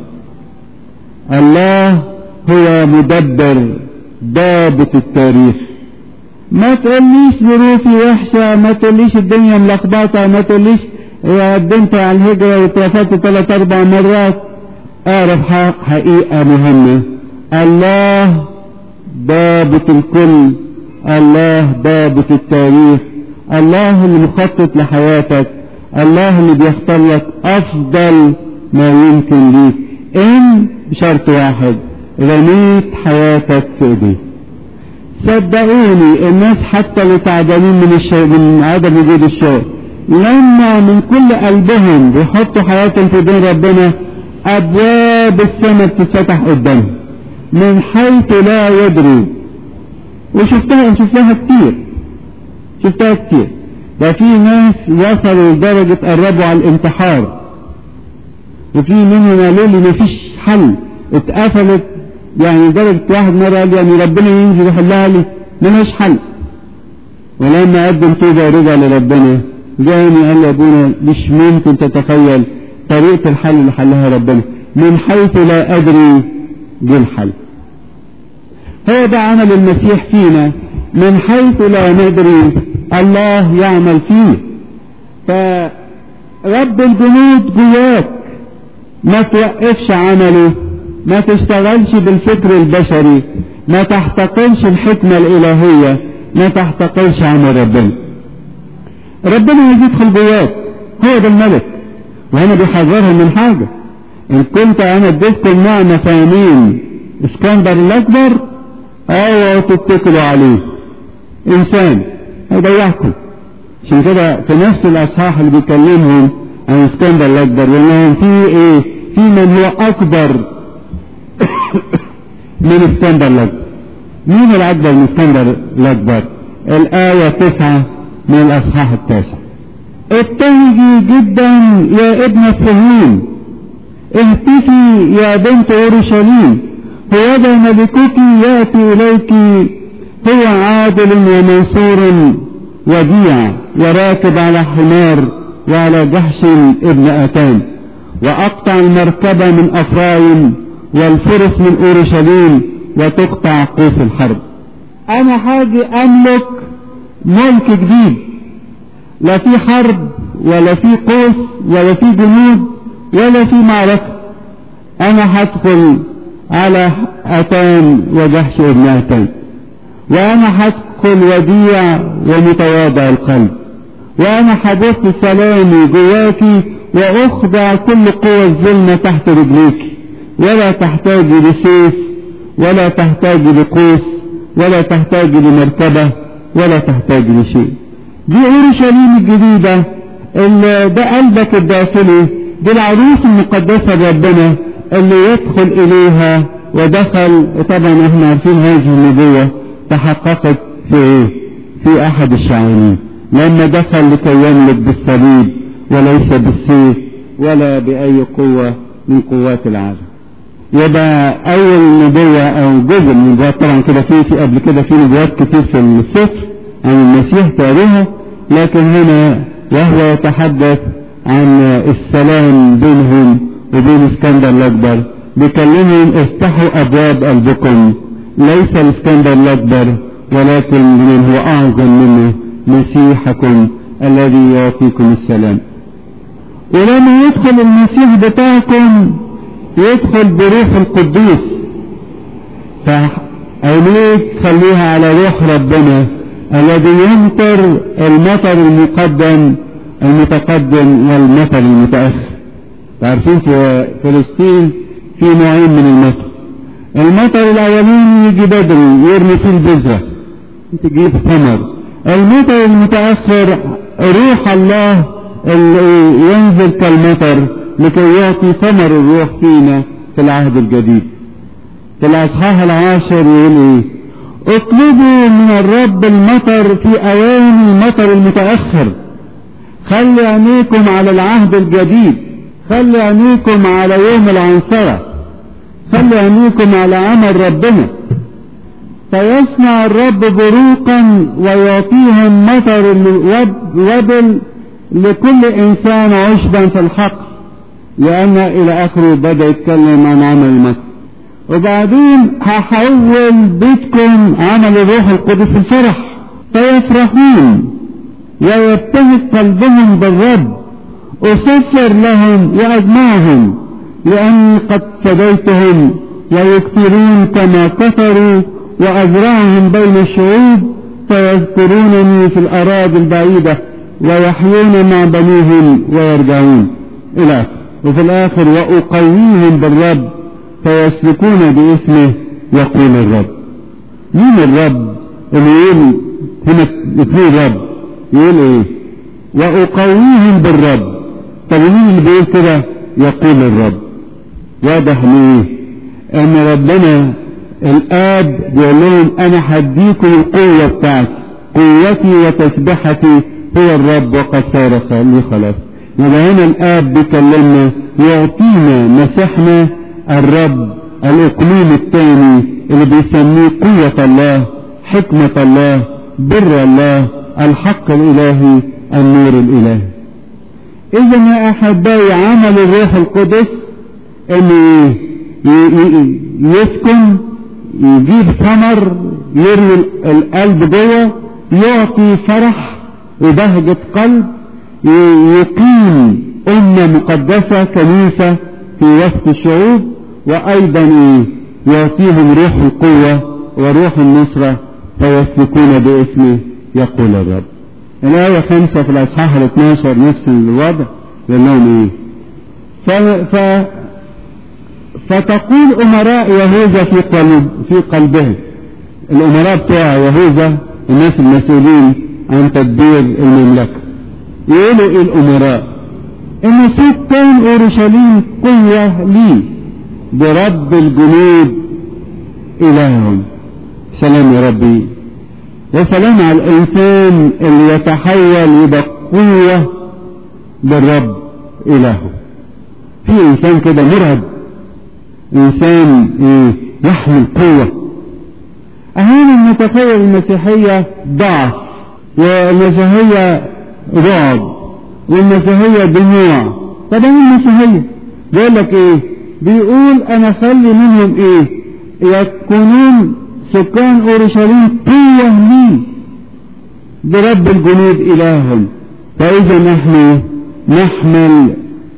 الله هو مدبر ضابط التاريخ ما تقوليش ظروفي وحشة ما تقوليش الدنيا ملخبطة ما تقوليش قدمت على الهجرة واترفضت ثلاث اربع مرات اعرف حقيقة مهمة الله ضابط الكل الله ضابط التاريخ الله اللي مخطط لحياتك الله اللي بيختار لك افضل ما يمكن ليك ان بشرط واحد رميت حياتك في ايديه صدقوني الناس حتى اللي تعبانين من الشيء من عدم وجود الشيء لما من كل قلبهم بيحطوا حياتهم في دين ربنا ابواب السماء بتتفتح قدامهم من حيث لا يدري وشفتها شفتها كتير شفتها كتير ده في ناس وصلوا لدرجة قربوا على الانتحار وفي منهم قالوا لي مفيش حل اتقفلت يعني لدرجة واحد مرة قال لي يعني ربنا ينزل يحلها لي ملهاش حل ولما قدم توبة ورجع لربنا جاني قال لي ابونا مش ممكن تتخيل طريقة الحل اللي حلها ربنا من حيث لا ادري جه الحل هو ده عمل المسيح فينا من حيث لا ندري الله يعمل فيه فرب الجنود جواك ما توقفش عمله ما تشتغلش بالفكر البشري ما تحتقرش الحكمة الإلهية ما تحتقرش عمل ربنا ربنا يدخل جواك هو ده الملك وهنا بيحذرهم من حاجة إن كنت أنا اديتكم نعمة فاهمين اسكندر الأكبر أيوة تتكلوا عليه إنسان هيضيعكم عشان كده في نفس الأصحاح اللي بيكلمهم عن اسكندر الأكبر لأنهم في إيه؟ في من هو أكبر من اسكندر الأكبر مين الأكبر من اسكندر الأكبر؟ الآية تسعة من الأصحاح التاسع ابتهجي جدا يا ابن الصهيون اهتفي يا بنت اورشليم هوذا ملكك ياتي اليك هو عادل ومنصور وديع وراكب على حمار وعلى جحش ابن اتان واقطع المركبة من افرايم والفرس من اورشليم وتقطع قوس الحرب انا حاجي املك ملك جديد لا في حرب ولا في قوس ولا في جنود ولا في معركة انا هدخل على اتان وجحش ابن اتان وانا هدخل وديع ومتواضع القلب وانا هبث سلامي جواكي واخضع كل قوى الظلمة تحت رجليك ولا تحتاج لسيف ولا تحتاج لقوس ولا تحتاج لمركبة ولا تحتاج لشيء دي اورشليم الجديدة اللي ده قلبك الداخلي دي العروس المقدسة لربنا اللي يدخل اليها ودخل طبعا احنا عارفين هذه النبوة تحققت في ايه في احد الشعانين لما دخل لكي يملك بالصليب وليس بالسيف ولا باي قوة من قوات العالم يبقى اول نبوة او جزء من النبوات طبعا كده في في قبل كده في نبوات كتير في السفر عن المسيح تاريخه لكن هنا وهو يتحدث عن السلام بينهم وبين اسكندر الاكبر بيكلمهم افتحوا ابواب قلبكم ليس الاسكندر الاكبر ولكن من هو اعظم منه مسيحكم الذي يعطيكم السلام ولما يدخل المسيح بتاعكم يدخل بروح القدوس فعينيك خليها على روح ربنا الذي يمطر المطر المقدم المتقدم والمطر المتأخر تعرفين في فلسطين في نوعين من المطر المطر الاولاني يجي بدري يرمي فيه البذرة تجيب ثمر المطر المتأخر روح الله اللي ينزل كالمطر لكي يعطي ثمر الروح فينا في العهد الجديد في الاصحاح العاشر يقول ايه اطلبوا من الرب المطر في اوان المطر المتأخر خلي عينيكم على العهد الجديد خلي عينيكم على يوم العنصرة خلي عينيكم على عمل ربنا فيصنع الرب بروقا ويعطيهم مطر الوبل لكل انسان عشبا في الحق لان الى اخره بدا يتكلم عن عمل المطر وبعدين هحول بيتكم عمل الروح القدس الفرح فيفرحون ويبتهج قلبهم بالرب أسفر لهم وأجمعهم لأني قد فديتهم ويكثرون كما كثروا وأزرعهم بين الشعوب فيذكرونني في الأراضي البعيدة ويحيون مع بنيهم ويرجعون إلى وفي الآخر وأقويهم بالرب فيسلكون باسمه يقول الرب مين الرب اللي يقول هنا اثنين رب يقول ايه وأقويهم بالرب طب مين اللي بيقول كده يقول الرب واضح ليه ان ربنا الاب بيقول لهم انا هديكم القوة بتاعتي قوتي وتسبحتي هو الرب وقد صار لي خلاص يبقى هنا الاب بيكلمنا يعطينا مسيحنا الرب الاقليم الثاني اللي بيسميه قوة الله حكمة الله بر الله الحق الالهي النور الالهي اذا يا احبائي عمل الروح القدس انه يسكن يجيب ثمر يرمي القلب جوه يعطي فرح وبهجة قلب يقيم أمة مقدسة كنيسة في وسط الشعوب وأيضا يعطيهم روح القوة وروح النصرة فيسلكون باسمه يقول الرب الآية خمسة في الأصحاح ال 12 نفس الوضع يقول لهم إيه؟ ف... ف... فتقول أمراء يهوذا في قلب في قلبهم الأمراء بتوع يهوذا الناس المسؤولين عن تدبير المملكة يقولوا إيه الأمراء إن سكان أورشليم قوة لي برب الجنود إلههم سلام يا ربي وسلام على الإنسان اللي يتحول يبقى قوة بالرب إلهه في إنسان كده مرعب إنسان إيه يحمل قوة أحيانا نتخيل المسيحية ضعف والمسيحية رعب والمسيحية دموع طب ايه المسيحية بيقول لك ايه بيقول انا خلي منهم ايه يكونون سكان اورشليم قوة لي برب الجنود الههم فاذا نحن نحمل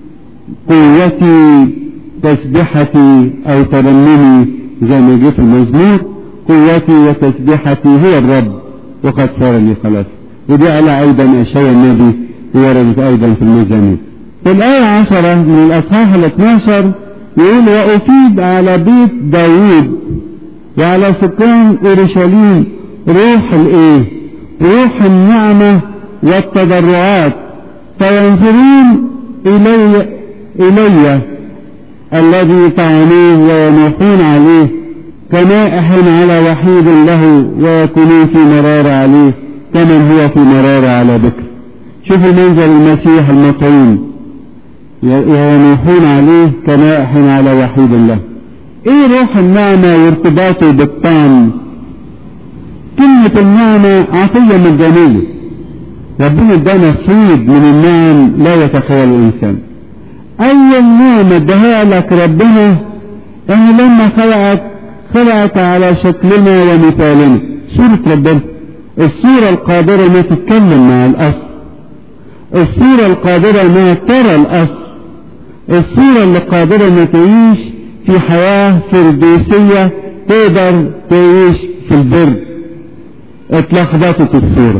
قوتي تسبحتي او ترنمي زي ما جه في المزمور قوتي وتسبحتي هي الرب وقد صار لي خلاص ودي على ايضا اشياء النبي وردت ايضا في الميزانية في الآية عشرة من الأصحاح ال 12 يقول وأفيد على بيت داوود وعلى سكان أورشليم روح الإيه؟ روح النعمة والتضرعات فينظرون إلي إلي الذي طعنوه وينوحون عليه كنائح على وحيد له ويكونون في مرار عليه كمن هو في مرار على بكر شوفوا منظر المسيح المطعون ينوحون عليه كنائح على وحيد الله ايه روح النعمة وارتباطه بالطعم كلمة النعمة عطية مجانية ربنا ادانا صيد من النعم لا يتخيل الانسان اول نعمة اداها لك ربنا ان لما خلقك خلقك على شكلنا ومثالنا صورة ربنا الصورة القادرة انها تتكلم مع الاصل الصورة القادرة انها ترى الاصل الصورة اللي قادرة انها تعيش في حياة فردوسية تقدر تعيش في البر اتلخبطت الصورة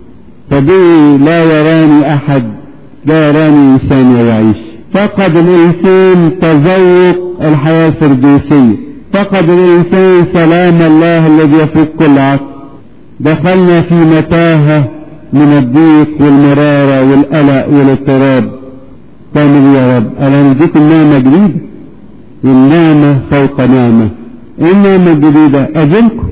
فدي لا يراني احد لا يراني انسان ويعيش فقد الانسان تذوق الحياة الفردوسية فقد الانسان سلام الله الذي يفوق كل عقل دخلنا في متاهة من الضيق والمرارة والقلق والاضطراب تعمل يا رب انا نديكم نعمة جديدة والنعمة فوق نعمة النعمة الجديدة اجلكم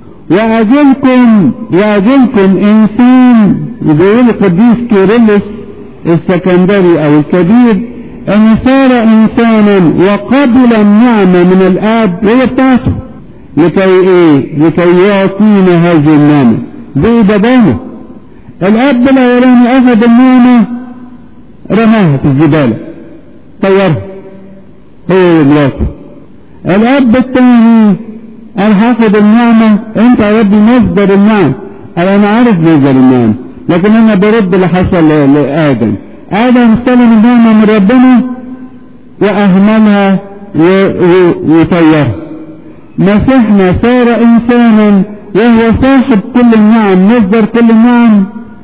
واجلكم واجلكم انسان يقول القديس كيرلس السكندري او الكبير ان صار انسانا وقبل النعمة من الاب وهي بتاعته لكي ايه لكي يعطينا هذه النعمة زي بابانا الاب الاولاني اخذ النعمة رماها في الزبالة طيرها هو ومراته الاب الثاني انا هاخد النعمة انت يا ربي مصدر النعم انا عارف مصدر النعم لكن انا برد اللي حصل لادم ادم استلم النعمة من ربنا واهملها وطيرها مسيحنا صار انسانا وهو صاحب كل النعم مصدر كل النعم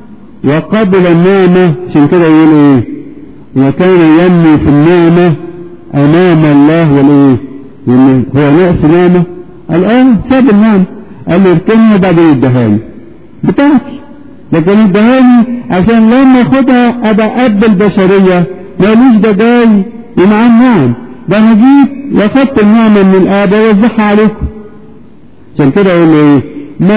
وقبل النعمة عشان كده يقول ايه وكان ينمي في النعمة امام الله والايه هو نقص نعمة الان ساب النعمة قال له اركني بعدين ادهاني بتاعتي لكن ادهاني عشان لما اخدها ابقى قد البشرية ماليش ده جاي ومعاه النعم ده انا جيت واخدت النعمة من الاب ووزعها عليكم عشان كده اقول له ايه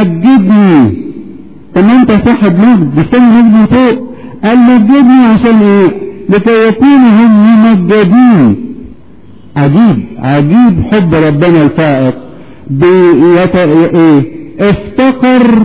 مجدني طب ما انت صاحب مجد بستني مجد من فوق قال مجدني عشان ايه لكي يكونوا هم ممجدين عجيب عجيب حب ربنا الفائق بيت... ايه افتقر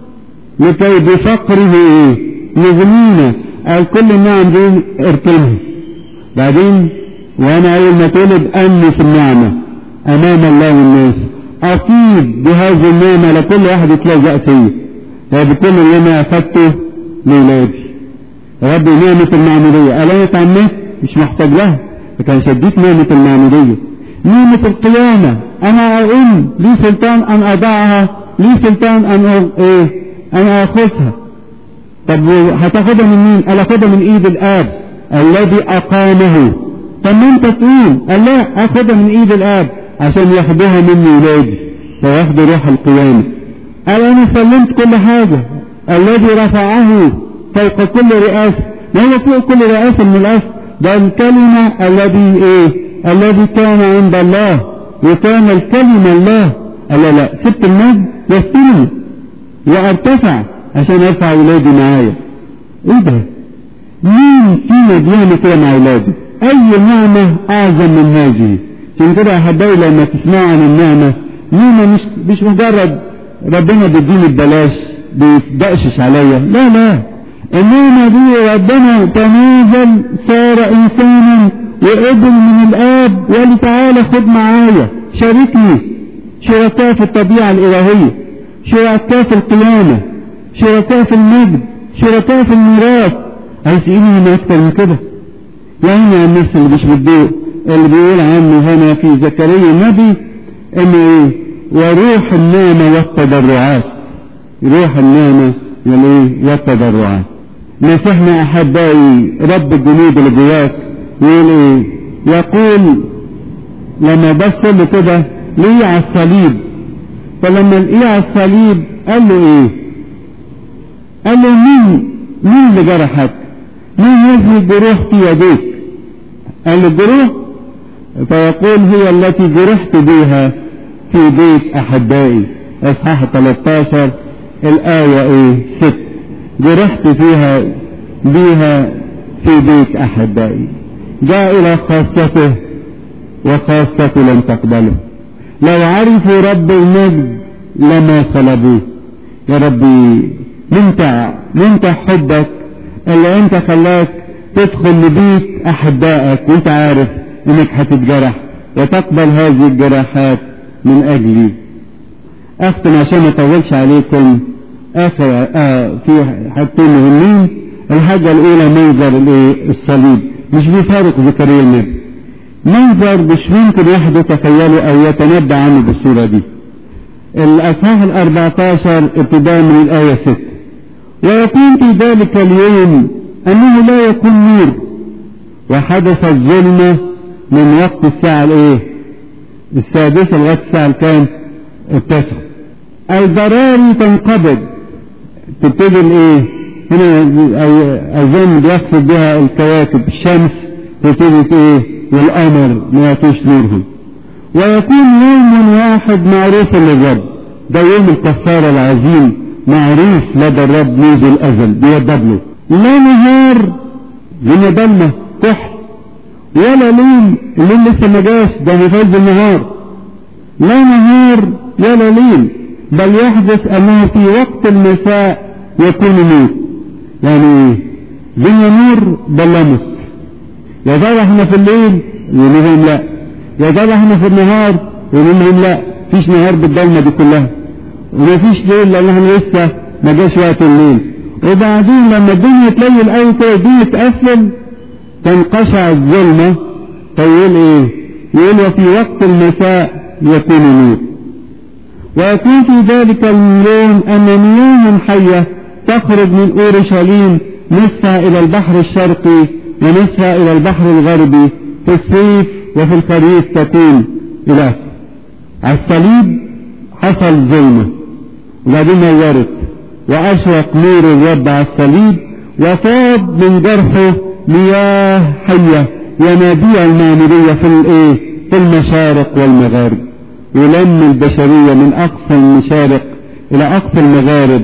لكي بفقره ايه يغنينا قال كل النعم دي اركنها بعدين وانا اول ما تولد امي في النعمة امام الله والناس اكيد بهذه النعمة لكل واحد يتلزق فيه وبكل اللي انا اخدته لولادي ربي نعمة المعمودية قال انا اتعمدت مش محتاج لها لكن شديت نعمة المعمودية نعمة القيامة انا اقوم لي سلطان ان اضعها لي سلطان ان أ... ايه انا اخذها طب هتاخدها من مين قال اخدها من ايد الاب الذي اقامه طب ما انت تقول قال لا اخدها من ايد الاب عشان ياخدوها مني ولادي فياخدوا روح القيامة قال انا سلمت كل حاجة الذي رفعه فوق كل رئاسة ما هو فوق كل رئاسة من الاصل ده الكلمة الذي ايه الذي كان عند الله وكان الكلمة الله قال لا لا سبت المجد واستلم وارتفع عشان ارفع ولادي معايا ايه ده مين فينا بيعمل كده مع ولاده اي نعمة اعظم من هذه عشان كده احبائي لما تسمعوا عن النعمة نعمة مش مش مجرد ربنا بيديني ببلاش بيدقشش عليا لا لا النعمة دي ربنا تنازل صار انسانا وقبل من الاب وقال تعالى خد معايا شاركني شركاء في الطبيعة الالهية شركاء في القيامة شركاء في المجد شركاء في الميراث عايز ايه من اكتر من كده يعني عن النفس اللي مش بتدوق اللي بيقول عنه هنا في زكريا النبي انه ايه وروح النعمة والتضرعات روح النعمة والايه والتضرعات مسحنا احبائي رب الجنود اللي جواك يقول ايه يقول لما بص له كده ليه على الصليب فلما لقيه على الصليب قال له ايه قال له مين مين اللي جرحك مين هذه الجروح في يديك قال له الجروح فيقول هي التي جرحت بها في بيت احبائي اصحاح 13 الايه ايه 6 جرحت فيها بها في بيت احبائي جاء الى خاصته وخاصته لم تقبله لو عرفوا رب المجد لما صلبوه يا ربي ممتع ممتع حبك اللي انت خلاك تدخل لبيت احبائك وانت عارف انك هتتجرح وتقبل هذه الجراحات من اجلي اختم عشان ما اطولش عليكم اخر آه في حاجتين مهمين الحاجة الاولى منظر الايه الصليب مش بيفارق زكريا النبي منظر مش ممكن واحد يتخيله او يتنبأ عنه بالصورة دي الأصحاح الأربعتاشر ابتداء من الآية ست ويكون في ذلك اليوم أنه لا يكون نور وحدث الظلمة من وقت الساعة الإيه؟ السادسة لغاية الساعة الكام؟ التاسعة. البراري تنقبض تبتدي الإيه؟ هنا أظن بيقصد بها الكواكب الشمس تبتدي إيه؟ والقمر ما يعطيش نورهم. ويكون يوم واحد معروف للرب ده يوم الكفارة العظيم معروف لدى الرب منذ الأزل بيضب له لا نهار لنا ضلمة كحل ولا ليل الليل لسه ما جاش ده مفاز النهار لا نهار ولا ليل بل يحدث أنه في وقت المساء يكون نور يعني ايه دنيا نور ظلمت يا ترى احنا في الليل يقول لهم لا يا ترى احنا في النهار يقول لهم لا فيش نهار بالضلمه دي كلها وما فيش ليل لان احنا لسه ما جاش وقت الليل وبعدين لما الدنيا تليل قوي كده الدنيا تقفل تنقشع الظلمه فيقول ايه؟ يقول وفي وقت المساء يكون نور ويكون في ذلك اليوم ان مياه حيه تخرج من اورشليم نصفها الى البحر الشرقي ونصفها الى البحر الغربي في الصيف وفي الخريف تكون إلى على الصليب حصل ظلمة وبعدين نورت وأشرق نور الرب على الصليب وفاض من جرحه مياه حية ينابيع المعمودية في الايه في المشارق والمغارب يلم البشرية من أقصى المشارق إلى أقصى المغارب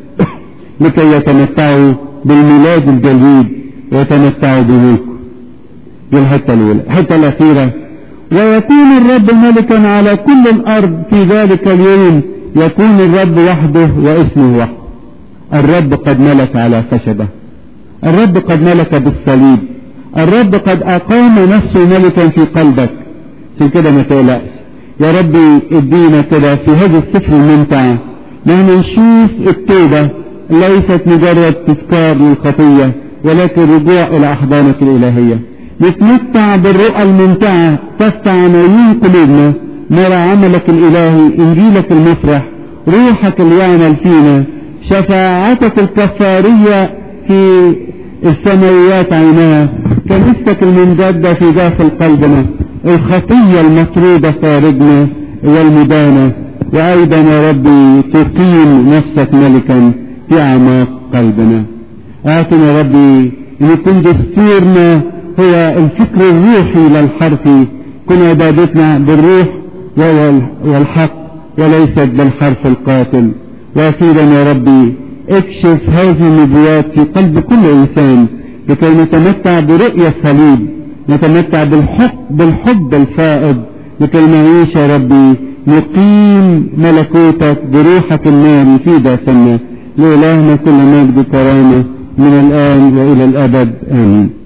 لكي يتمتعوا بالميلاد الجديد ويتمتعوا بملكه دي الحتة الأولى الحتة الأخيرة ويكون الرب ملكا على كل الأرض في ذلك اليوم يكون الرب وحده واسمه وحده الرب قد ملك على خشبة الرب قد ملك بالصليب الرب قد أقام نفسه ملكا في قلبك عشان كده ما تقلقش يا ربي ادينا كده في هذا السفر الممتع نحن نشوف التوبة ليست مجرد تذكار للخطية ولكن رجوع إلى أحضانك الإلهية نتمتع بالرؤى الممتعة تفتح عناوين قلوبنا نرى عملك الإلهي إنجيلك المفرح روحك اللي يعمل فينا شفاعتك الكفارية في السماويات عينها كنيستك الممجدة في داخل قلبنا الخطية المطرودة خارجنا والمدانة وأيضا يا ربي تقيم نفسك ملكا في أعماق قلبنا آتنا يا ربي أن يكون دستورنا هو الفكر الروحي للحرف كن عبادتنا بالروح والحق وليست بالحرف القاتل واخيرا يا ربي اكشف هذه النبوات في قلب كل انسان لكي نتمتع برؤية صليب نتمتع بالحب بالحب الفائض لكي نعيش يا ربي نقيم ملكوتك بروحك الناري في داخلنا لإلهنا كل مجد كرامة من الآن وإلى الأبد آمين